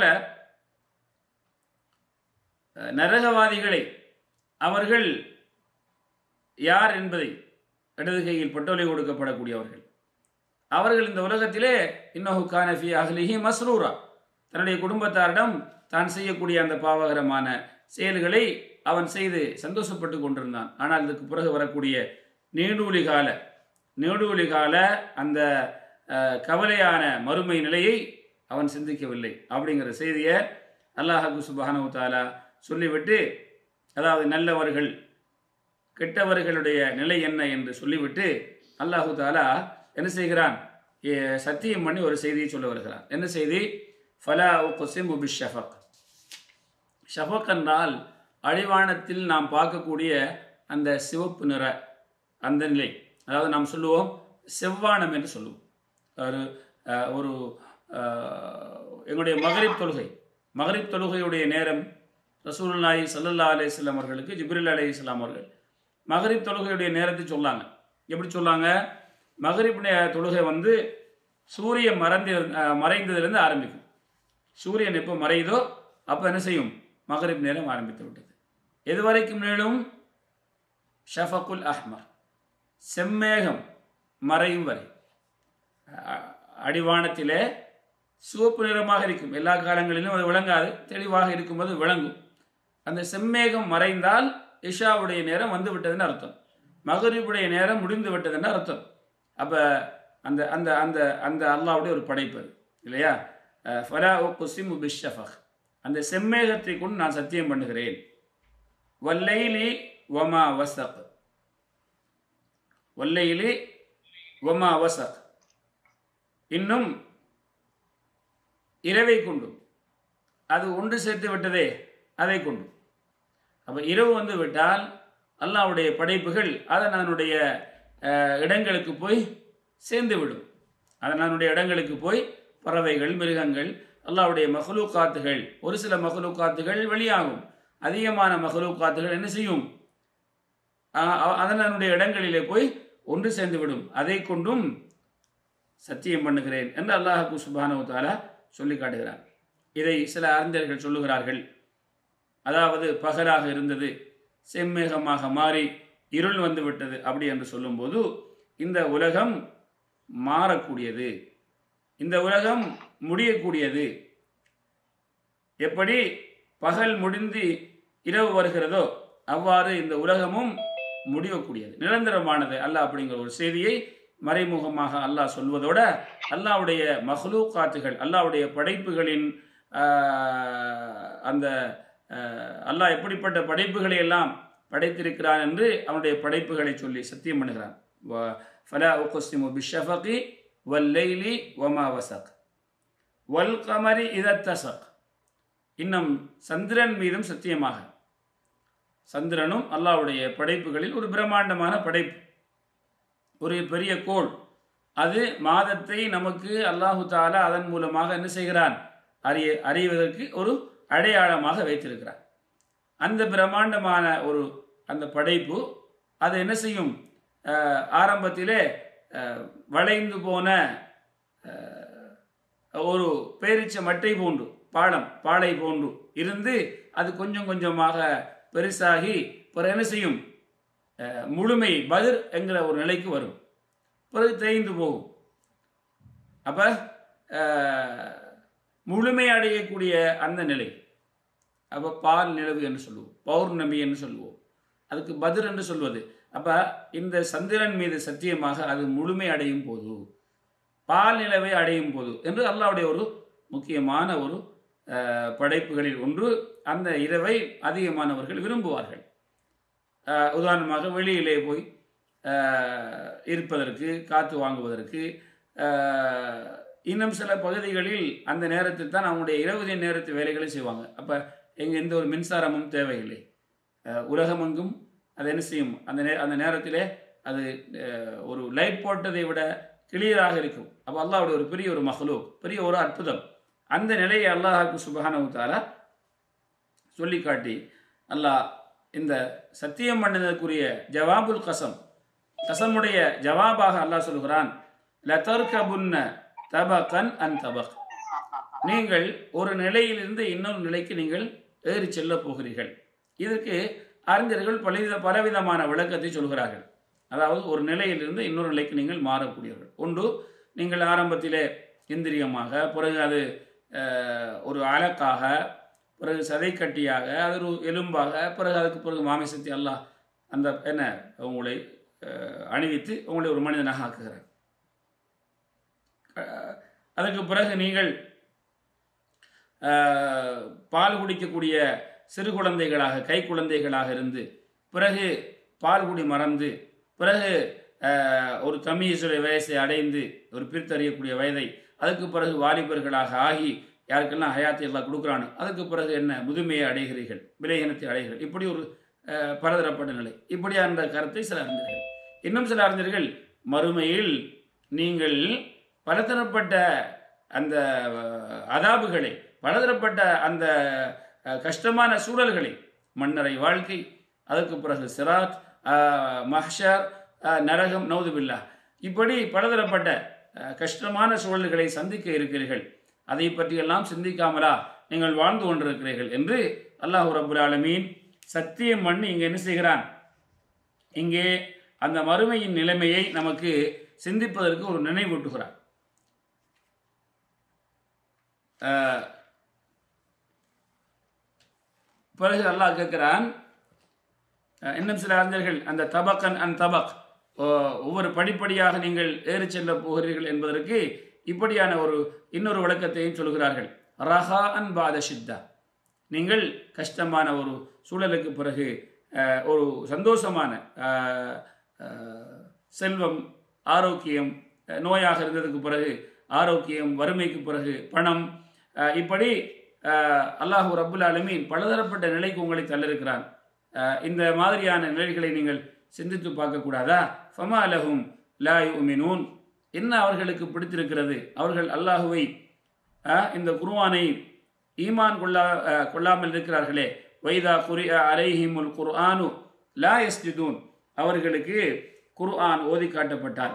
அஹ், நரகவாதிகளை அவர்கள் யார் என்பதை இடது கையில் பட்டோலை கொடுக்கப்படக்கூடியவர்கள் அவர்கள் இந்த உலகத்திலே இன்னஹு கானஃபி அஹ்லிஹி மஸ்ரூரா தன்னுடைய குடும்பத்தாரிடம் தான் செய்யக்கூடிய அந்த பாவகரமான செயல்களை அவன் செய்து சந்தோஷப்பட்டு கொண்டிருந்தான் ஆனால் இதுக்கு பிறகு வரக்கூடிய நீடூழி கால நீடூழி கால அந்த அஹ், கவலையான மறுமை நிலையை அவன் சிந்திக்கவில்லை அப்படிங்கிற செய்தியை அல்லாஹு சுபஹானு தாலா சொல்லிவிட்டு அதாவது நல்லவர்கள் கெட்டவர்களுடைய நிலை என்ன என்று சொல்லிவிட்டு அல்லாஹு தாலா என்ன செய்கிறான் ஏ, சத்தியம் பண்ணி ஒரு செய்தியை சொல்ல வருகிறான் என்ன செய்தி ஃபலா உக்ஸிமு பிஷ்ஷஃபக் ஷஃபக் என்றால் அடிவானத்தில் நாம் பார்க்கக்கூடிய அந்த சிவப்பு நிற அந்த நிலை அதாவது நாம் சொல்லுவோம் செவ்வானம் என்று சொல்லுவோம் ஒரு அஹ், ஒரு அஹ், எங்களுடைய மகரிப் தொழுகை மகரிப் தொழுகையுடைய நேரம் ரசூலுல்லாஹி ஸல்லல்லாஹு அலைஹி வஸல்லம் அவர்களுக்கு ஜிப்ரில் அலைஹிஸ்ஸலாம் அவர்கள் மகரிப் தொழுகையுடைய நேரத்தை சொல்லாங்க எப்படி சொல்லாங்க மகரிப் நே- தொழுகை வந்து சூரியன் மறைந்து மறைந்ததிலிருந்து ஆரம்பிக்கும் சூரியன் எப்போ மறையுதோ அப்போ என்ன செய்யும் மகரிப் நேரம் ஆரம்பித்து விட்டது எது வரைக்கும் நீளும் ஷஃபகுல் அஹ்மர் செம்மேகம் மறையும் வரை அ- அடிவானத்திலே சிவப்பு நிறமாக இருக்கும் எல்லா காலங்களிலும் அது விளங்காது தெளிவாக இருக்கும்போது விளங்கும் அந்த செம்மேகம் மறைந்தால் இஷாவுடைய நேரம் வந்து விட்டதுன்னு அர்த்தம் மகரிபுடைய நேரம் முடிந்து விட்டதுன்னு அர்த்தம் அப்போ அந்த அந்த அந்த அந்த அல்லாவுடைய ஒரு படைப்பு அது இல்லையா அஹ், ஃபலா குசிமு பிஷ்ஷஃபக் அந்த செம்மேகத்தை கொண்டு நான் சத்தியம் பண்ணுகிறேன் வல்லைலி வமா வசக் வல்லைலி வமா வசக் இன்னும் இரவை கொண்டும் அது ஒன்று சேர்த்து விட்டதே அதை கொண்டு அப்போ இரவு வந்து விட்டால் அல்லாஹ்வுடைய படைப்புகள் அதன் அதனுடைய அஹ், இடங்களுக்கு போய் சேர்ந்து விடும் அதன் அதனுடைய இடங்களுக்கு போய் பறவைகள் மிருகங்கள் அல்லாஹ்வுடைய மஹ்லூக்காத்துகள் ஒரு சில மஹ்லூக்காத்துகள் வெளியாகும் அதிகமான மஹ்லூக்காத்துகள் என்ன செய்யும் அஹ், அ- அதன் அதனுடைய இடங்களிலே போய் ஒன்று சேர்ந்து விடும் அதை கொண்டும் சத்தியம் பண்ணுகிறேன் என்று அல்லாஹு சுபானு தாலா சொல்லி காட்டுகிறார் இதை சில அறிஞர்கள் சொல்லுகிறார்கள் அதாவது பகலாக இருந்தது செம்மேகமாக மாறி இருள் வந்து விட்டது அப்படி என்று சொல்லும்போது இந்த உலகம் மாறக்கூடியது இந்த உலகம் முடியக்கூடியது எப்படி பகல் முடிந்து இரவு வருகிறதோ அவ்வாறு இந்த உலகமும் முடியக்கூடியது நிரந்தரமானது அல்லாஹ் அப்படிங்கிற ஒரு செய்தியை மறைமுகமாக அல்லாஹ் சொல்வதோட அல்லாஹ்வுடைய மஹ்லூக்காத்துகள் அல்லாஹ்வுடைய படைப்புகளின் ஆஹ், அந்த ஆஹ், அல்லாஹ் எப்படிப்பட்ட படைப்புகளை எல்லாம் படைத்திருக்கிறான் என்று அவனுடைய படைப்புகளை சொல்லி சத்தியம் பண்ணுகிறான் வ- ஃபலா உக்ஸிமு பிஷ்ஷஃபகி வல்லைலி வமா வசக் வல் கமரி இதத்தசக் இன்னும் சந்திரன் மீதும் சத்தியமாக சந்திரனும் அல்லாஹ்வுடைய படைப்புகளில் ஒரு பிரம்மாண்டமான படைப்பு ஒரு பெரிய கோள் அது மாதத்தை நமக்கு அல்லாஹு தாலா அதன் மூலமாக என்ன செய்கிறான் அறிய அறிவதற்கு ஒரு அடையாளமாக வைத்திருக்கிறான் அந்த பிரம்மாண்டமான ஒரு அந்த படைப்பு அது என்ன செய்யும் அஹ், ஆரம்பத்திலே அஹ், வளைந்து போன அஹ், ஒரு பேரிச்ச மட்டை போன்று பாலம் பாலை போன்று இருந்து அது கொஞ்சம் கொஞ்சமாக பெருசாகி பிறகு என்ன செய்யும் அஹ், முழுமை பதிர் என்கிற ஒரு நிலைக்கு வரும் பிறகு தேய்ந்து போகும் அப்ப அஹ், முழுமை அடையக்கூடிய அந்த நிலை அப்போ பால் நிலவு என்று சொல்லுவோம் பௌர்ணமி என்று சொல்லுவோம் அதுக்கு பதிர் என்று சொல்வது அப்ப இந்த சந்திரன் மீது சத்தியமாக அது முழுமை அடையும் போது பால் நிலவை அடையும் போது என்று அல்லாவுடைய ஒரு முக்கியமான ஒரு அஹ், படைப்புகளில் ஒன்று அந்த இரவை அதிகமானவர்கள் விரும்புவார்கள் அஹ், உதாரணமாக வெளியிலே போய் அஹ், இருப்பதற்கு காற்று வாங்குவதற்கு அஹ், இன்னும் சில பகுதிகளில் அந்த நேரத்தில் தான் அவங்களுடைய இரவு நேரத்து வேலைகளை செய்வாங்க அப்போ எங்கே எந்த ஒரு மின்சாரமும் தேவையில்லை அஹ், உலகமெங்கும் அது என்ன செய்யும் அந்த நே அந்த நேரத்திலே அது அஹ், ஒரு லைட் போட்டதை விட கிளியராக இருக்கும் அப்போ அல்லாவுடைய ஒரு பெரிய ஒரு மகளூக் பெரிய ஒரு அற்புதம் அந்த நிலையை அல்லாஹாக்கு சுபஹானவு தாலா சொல்லி காட்டி அல்லாஹ் இந்த சத்தியம் பண்ணினதுக்குரிய ஜவாபுல் கசம் கசமுடைய ஜவாபாக அல்லாஹ் சொல்கிறான் லதர்கபுன்ன தபகன் அன் தபக் நீங்கள் ஒரு நிலையிலிருந்து இன்னொரு நிலைக்கு நீங்கள் ஏறி செல்ல போகிறீர்கள் இதற்கு அறிஞர்கள் பலவித பலவிதமான விளக்கத்தை சொல்கிறார்கள் அதாவது ஒரு நிலையிலிருந்து இன்னொரு நிலைக்கு நீங்கள் மாறக்கூடியவர்கள் ஒன்று நீங்கள் ஆரம்பத்திலே இந்திரியமாக பிறகு அது அஹ், ஒரு அலக்காக பிறகு சதைக்கட்டியாக அது ஒரு எலும்பாக பிறகு அதுக்கு பிறகு மாமிசத்தை அல்லாஹ் அந்த என்ன உங்களை அஹ், அணிவித்து உங்களை ஒரு மனிதனாக ஆக்குகிறார் அஹ், அதுக்கு பிறகு நீங்கள் அஹ், பால் குடிக்கக்கூடிய சிறு குழந்தைகளாக கை குழந்தைகளாக இருந்து பிறகு பால் குடி மறந்து பிறகு அஹ், ஒரு தமீசுடைய வயசை அடைந்து ஒரு பிரித்தறியக்கூடிய வயதை அதுக்கு பிறகு வாலிபர்களாக ஆகி யாருக்கெல்லாம் ஹயாத்தை எல்லாம் கொடுக்குறானோ அதுக்கு பிறகு என்ன முதுமையை அடைகிறீர்கள் விலையினத்தை அடைகிறீர்கள் இப்படி ஒரு அஹ், பலதரப்பட்ட நிலை இப்படியான கருத்தை சில அறிஞர்கள் இன்னும் சில அறிஞர்கள் மறுமையில் நீங்கள் பலதரப்பட்ட அந்த அஹ், அதாபுகளை பலதரப்பட்ட அந்த அஹ், கஷ்டமான சூழல்களை மன்னரை வாழ்க்கை அதற்கு பிறகு சிராத் அஹ், மஹ்ஷர் அஹ், நரகம் நௌதுபில்லா இப்படி பலதரப்பட்ட அஹ், கஷ்டமான சூழல்களை சந்திக்க இருக்கிறீர்கள் அதை பற்றியெல்லாம் சிந்திக்காமலா நீங்கள் வாழ்ந்து கொண்டிருக்கிறீர்கள் என்று அல்லாஹ் ரபுல் ஆலமீன் சத்தியம் பண்ணி இங்கே என்ன செய்கிறான் இங்கே அந்த மறுமையின் நிலைமையை நமக்கு சிந்திப்பதற்கு ஒரு நினைவூட்டுகிறார் அஹ், பிறகு அல்லாஹ் கேட்கிறான் அஹ், இன்னும் சில அறிஞர்கள் அந்த தபக்கன் அன் தபக் ஓ- ஒவ்வொரு படிப்படியாக நீங்கள் ஏறி செல்ல போகிறீர்கள் என்பதற்கு இப்படியான ஒரு இன்னொரு விளக்கத்தையும் சொல்கிறார்கள் ரஹா அன் பாத சித்தா நீங்கள் கஷ்டமான ஒரு சூழலுக்கு பிறகு அஹ், ஒரு சந்தோஷமான அஹ், அஹ், செல்வம் ஆரோக்கியம் அஹ், நோயாக இருந்ததுக்கு பிறகு ஆரோக்கியம் வறுமைக்கு பிறகு பணம் அஹ், இப்படி அஹ், அல்லாஹு ரப்புல் ஆலமீன் பலதரப்பட்ட நிலைக்கு உங்களை தள்ளிருக்கிறான் அஹ், இந்த மாதிரியான நிலைகளை நீங்கள் சிந்தித்து பார்க்கக்கூடாதா ஃபமா லஹும் லா யுமினூன் என்ன அவர்களுக்கு பிடித்திருக்கிறது அவர்கள் அல்லாஹுவை அஹ், இந்த குர்ஆனை ஈமான் கொள்ளா அஹ், கொள்ளாமல் இருக்கிறார்களே வைதா குரி அலைஹிமுல் குர்ஆனு லா யஸ்ஜுதூன் அவர்களுக்கு குர்ஆன் ஓதி காட்டப்பட்டால்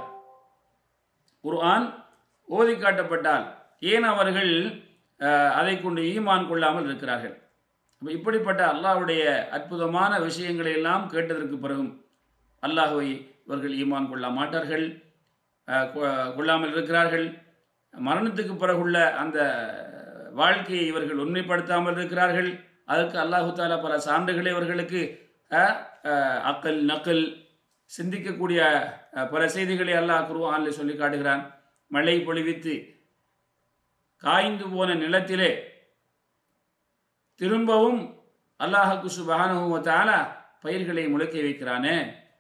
குர்ஆன் ஓதி காட்டப்பட்டால் ஏன் அவர்கள் அஹ், அதை கொண்டு ஈமான் கொள்ளாமல் இருக்கிறார்கள் அப்ப இப்படிப்பட்ட அல்லாஹ்வுடைய அற்புதமான விஷயங்களை எல்லாம் கேட்டதற்கு பிறகும் அல்லாஹ்வை இவர்கள் ஈமான் கொள்ள மாட்டார்கள் அஹ், கொ- கொள்ளாமல் இருக்கிறார்கள் மரணத்துக்கு பிறகுள்ள அந்த வாழ்க்கையை இவர்கள் உண்மைப்படுத்தாமல் இருக்கிறார்கள் அதற்கு அல்லாஹு தாலா பல சான்றுகளை இவர்களுக்கு அஹ், அஹ், அக்கல் நக்கல் சிந்திக்கக்கூடிய அஹ், பல செய்திகளை அல்லாஹ் குருவானில் சொல்லி காட்டுகிறான் மழை பொழிவித்து காய்ந்து போன நிலத்திலே திரும்பவும் அல்லாஹுக்கு சுபஹானுவத்தால பயிர்களை முளைக்க வைக்கிறானே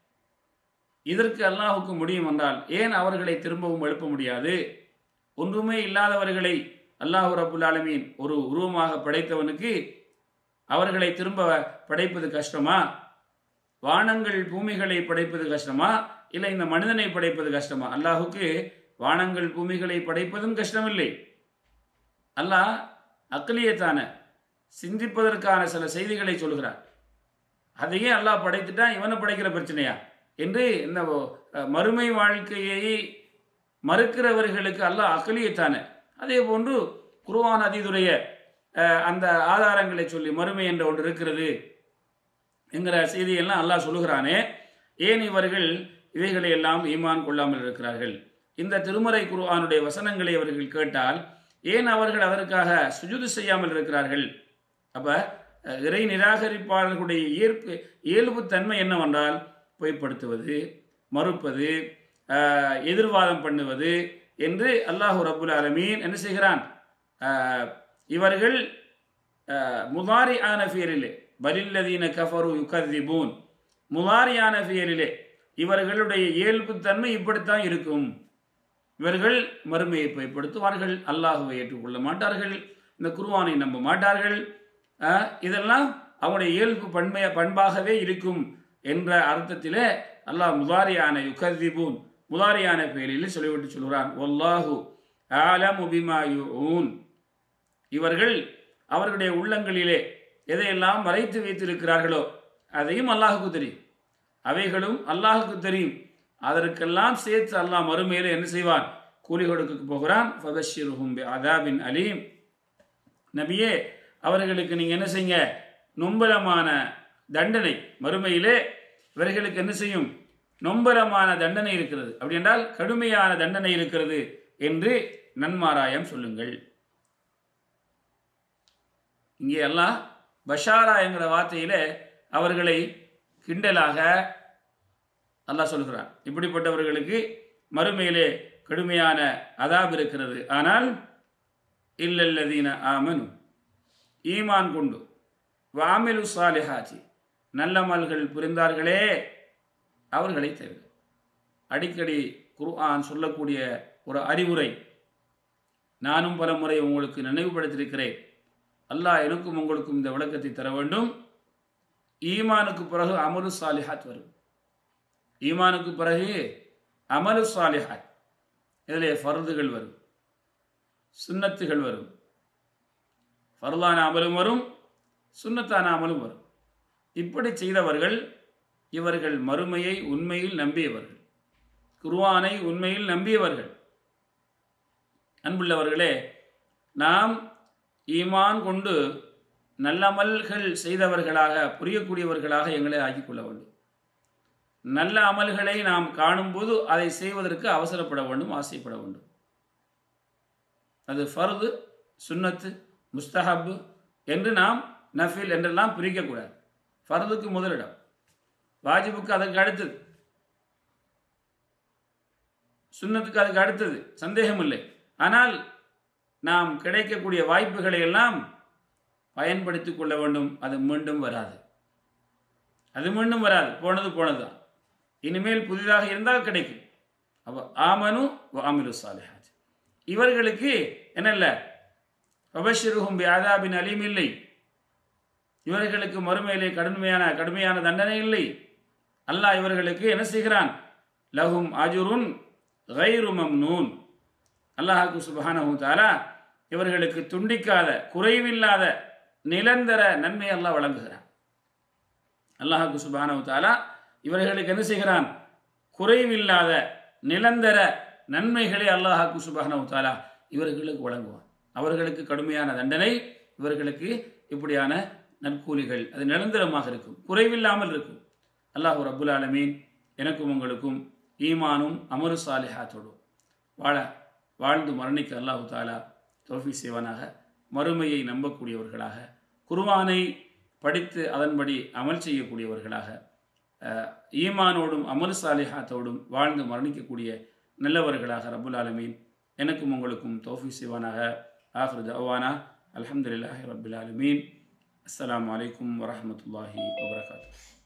இதற்கு அல்லாஹுக்கு முடியும் என்றால் ஏன் அவர்களை திரும்பவும் எழுப்ப முடியாது ஒன்றுமே இல்லாதவர்களை அல்லாஹு ரபுல் ஆலமீன் ஒரு உருவமாக படைத்தவனுக்கு அவர்களை திரும்ப படைப்பது கஷ்டமா வானங்கள் பூமிகளை படைப்பது கஷ்டமா இல்லை இந்த மனிதனை படைப்பது கஷ்டமா அல்லாஹுக்கு வானங்கள் பூமிகளை படைப்பதும் கஷ்டமில்லை அல்லாஹ் அக்கலியத்தான சிந்திப்பதற்கான சில செய்திகளை சொல்கிறார் அதையே அல்லாஹ் படைத்துட்டான் இவனை படைக்கிற பிரச்சனையா என்று இந்த அஹ், மறுமை வாழ்க்கையை மறுக்கிறவர்களுக்கு அல்லாஹ் அக்கலியத்தான அதே போன்று குருவான் அதிதுடைய அஹ், அந்த ஆதாரங்களை சொல்லி மறுமை என்ற ஒன்று இருக்கிறது என்கிற செய்தியெல்லாம் அல்லாஹ் சொல்லுகிறானே ஏன் இவர்கள் இவைகளை எல்லாம் ஈமான் கொள்ளாமல் இருக்கிறார்கள் இந்த திருமறை குர்ஆனுடைய வசனங்களை அவர்கள் கேட்டால் ஏன் அவர்கள் அதற்காக சுஜுது செய்யாமல் இருக்கிறார்கள் அப்ப அஹ், இறை நிராகரிப்பாளர்களுடைய இயற்பு இயல்புத்தன்மை என்னவென்றால் பொய்ப்படுத்துவது மறுப்பது அஹ், எதிர்வாதம் பண்ணுவது என்று அல்லாஹு ரப்புல் ஆலமீன் என்ன செய்கிறான் அஹ், இவர்கள் அஹ், முதாரி ஆன ஃபியரிலே பலில்லதீன கஃபரு யுகதிபூன் முதாரியான ஃபியரிலே இவர்களுடைய இயல்புத்தன்மை இப்படித்தான் இருக்கும் இவர்கள் மறுமையை பயப்படுத்துவார்கள் அல்லாஹுவை ஏற்றுக்கொள்ள மாட்டார்கள் இந்த குருவானை நம்ப மாட்டார்கள் அஹ், இதெல்லாம் அவனுடைய இயல்பு பண்பைய பண்பாகவே இருக்கும் என்ற அர்த்தத்திலே அல்லாஹ் முதாரியான யுகதிபூன் முதாரியான பெயரில் சொல்லிவிட்டு சொல்கிறான் ஒல்லாஹு ஆலமு பிமா யூன் இவர்கள் அவர்களுடைய உள்ளங்களிலே எதையெல்லாம் மறைத்து வைத்திருக்கிறார்களோ அதையும் அல்லாஹுக்கு தெரியும் அவைகளும் அல்லாஹுக்கு தெரியும் அதற்கெல்லாம் சேர்த்து அல்லாஹ் மறுமையில என்ன செய்வான் கூலி கொடுக்க போகிறான் ஃபபஷிருஹும் அதாபின் அலீம் நபியே அவர்களுக்கு நீங்கள் என்ன செய்யுங்க நொம்பலமான தண்டனை மறுமையிலே இவர்களுக்கு என்ன செய்யும் நொம்பலமான தண்டனை இருக்கிறது அப்படி என்றால் கடுமையான தண்டனை இருக்கிறது என்று நன்மாராயம் சொல்லுங்கள் இங்கே எல்லாம் பஷாரா என்கிற வார்த்தையில அவர்களை கிண்டலாக அல்லாஹ் சொல்கிறான் இப்படிப்பட்டவர்களுக்கு மறுமையிலே கடுமையான அதாப் இருக்கிறது ஆனால் இல்லல்லதீன ஆமனு ஈமான் கொண்டு வாமிலு சாலிஹாச்சி நல்லமல்கள் புரிந்தார்களே அவர்களை தவிர அடிக்கடி குர்ஆன் சொல்லக்கூடிய ஒரு அறிவுரை நானும் பல முறை உங்களுக்கு நினைவுபடுத்தியிருக்கிறேன் அல்லாஹ் எனக்கும் உங்களுக்கும் இந்த விளக்கத்தை தர வேண்டும் ஈமானுக்கு பிறகு அமலு சாலிஹாத் வரும் ஈமானுக்கு பிறகு அமலு சாலிஹாத் இதில் ஃபர்துகள் வரும் சுன்னத்துகள் வரும் ஃபர்தான அமலும் வரும் சுன்னத்தான அமலும் வரும் இப்படி செய்தவர்கள் இவர்கள் மறுமையை உண்மையில் நம்பியவர்கள் குர்ஆனை உண்மையில் நம்பியவர்கள் அன்புள்ளவர்களே நாம் ஈமான் கொண்டு நல்லமல்கள் செய்தவர்களாக புரியக்கூடியவர்களாக எங்களை ஆக்கிக் கொள்ள வேண்டும் நல்ல அமல்களை நாம் காணும்போது அதை செய்வதற்கு அவசரப்பட வேண்டும் ஆசைப்பட வேண்டும் அது ஃபர்து சுன்னத்து முஸ்தஹப் என்று நாம் நஃபில் என்றெல்லாம் பிரிக்கக்கூடாது ஃபர்துக்கு முதலிடம் வாஜிபுக்கு அதற்கு அடுத்தது சுன்னத்துக்கு அதுக்கு அடுத்தது சந்தேகம் இல்லை ஆனால் நாம் கிடைக்கக்கூடிய வாய்ப்புகளை எல்லாம் பயன்படுத்திக் கொள்ள வேண்டும் அது மீண்டும் வராது அது மீண்டும் வராது போனது போனதுதான் இனிமேல் புதிதாக இருந்தால் கிடைக்கும் அப்போ ஆமனு ஆமிலு சாலிஹாத் இவர்களுக்கு என்னல்ல பபஷிருகும் ஆதாபின் அலீம் இல்லை இவர்களுக்கு மறுமையிலே கடுமையான கடுமையான தண்டனை இல்லை அல்லாஹ் இவர்களுக்கு என்ன செய்கிறான் லஹும் அஜுருன் கைரு மம்னூன் அல்லாஹாக்கு சுபஹானஹு தாலா இவர்களுக்கு துண்டிக்காத குறைவில்லாத நிரந்தர நன்மை அல்லாஹ் வழங்குகிறான் அல்லாஹாக்கு சுபஹானஹு தாலா இவர்களுக்கு என்ன செய்கிறான் குறைவில்லாத நிரந்தர நன்மைகளை அல்லாஹாக்கு சுபஹானஹு தாலா இவர்களுக்கு வழங்குவான் அவர்களுக்கு கடுமையான தண்டனை இவர்களுக்கு இப்படியான நற்கூலிகள் அது நிரந்தரமாக இருக்கும் குறைவில்லாமல் இருக்கும் அல்லாஹ் ரபுல் ஆலமீன் எனக்கும் உங்களுக்கும் ஈமானும் அமரு சாலிஹாத்தோடும் வாழ வாழ்ந்து மரணிக்க அல்லாஹு தாலா தோஃபி செய்வானாக மறுமையை நம்பக்கூடியவர்களாக குர்ஆனை படித்து அதன்படி அமல் செய்யக்கூடியவர்களாக அஹ், ஈமானோடும் அமல் சாலிஹாத்தோடும் வாழ்ந்து மரணிக்கக்கூடிய நல்லவர்களாக ரபுல் ஆலமீன் எனக்கும் உங்களுக்கும் தோஃபி செய்வானாக ஆஹ்ரு தவானா அல்ஹம்துலில்லாஹி ரபில் ஆலமீன் அஸ்ஸலாமு அலைக்கும் வரஹ்மத்துல்லாஹி வபரகாத்துஹு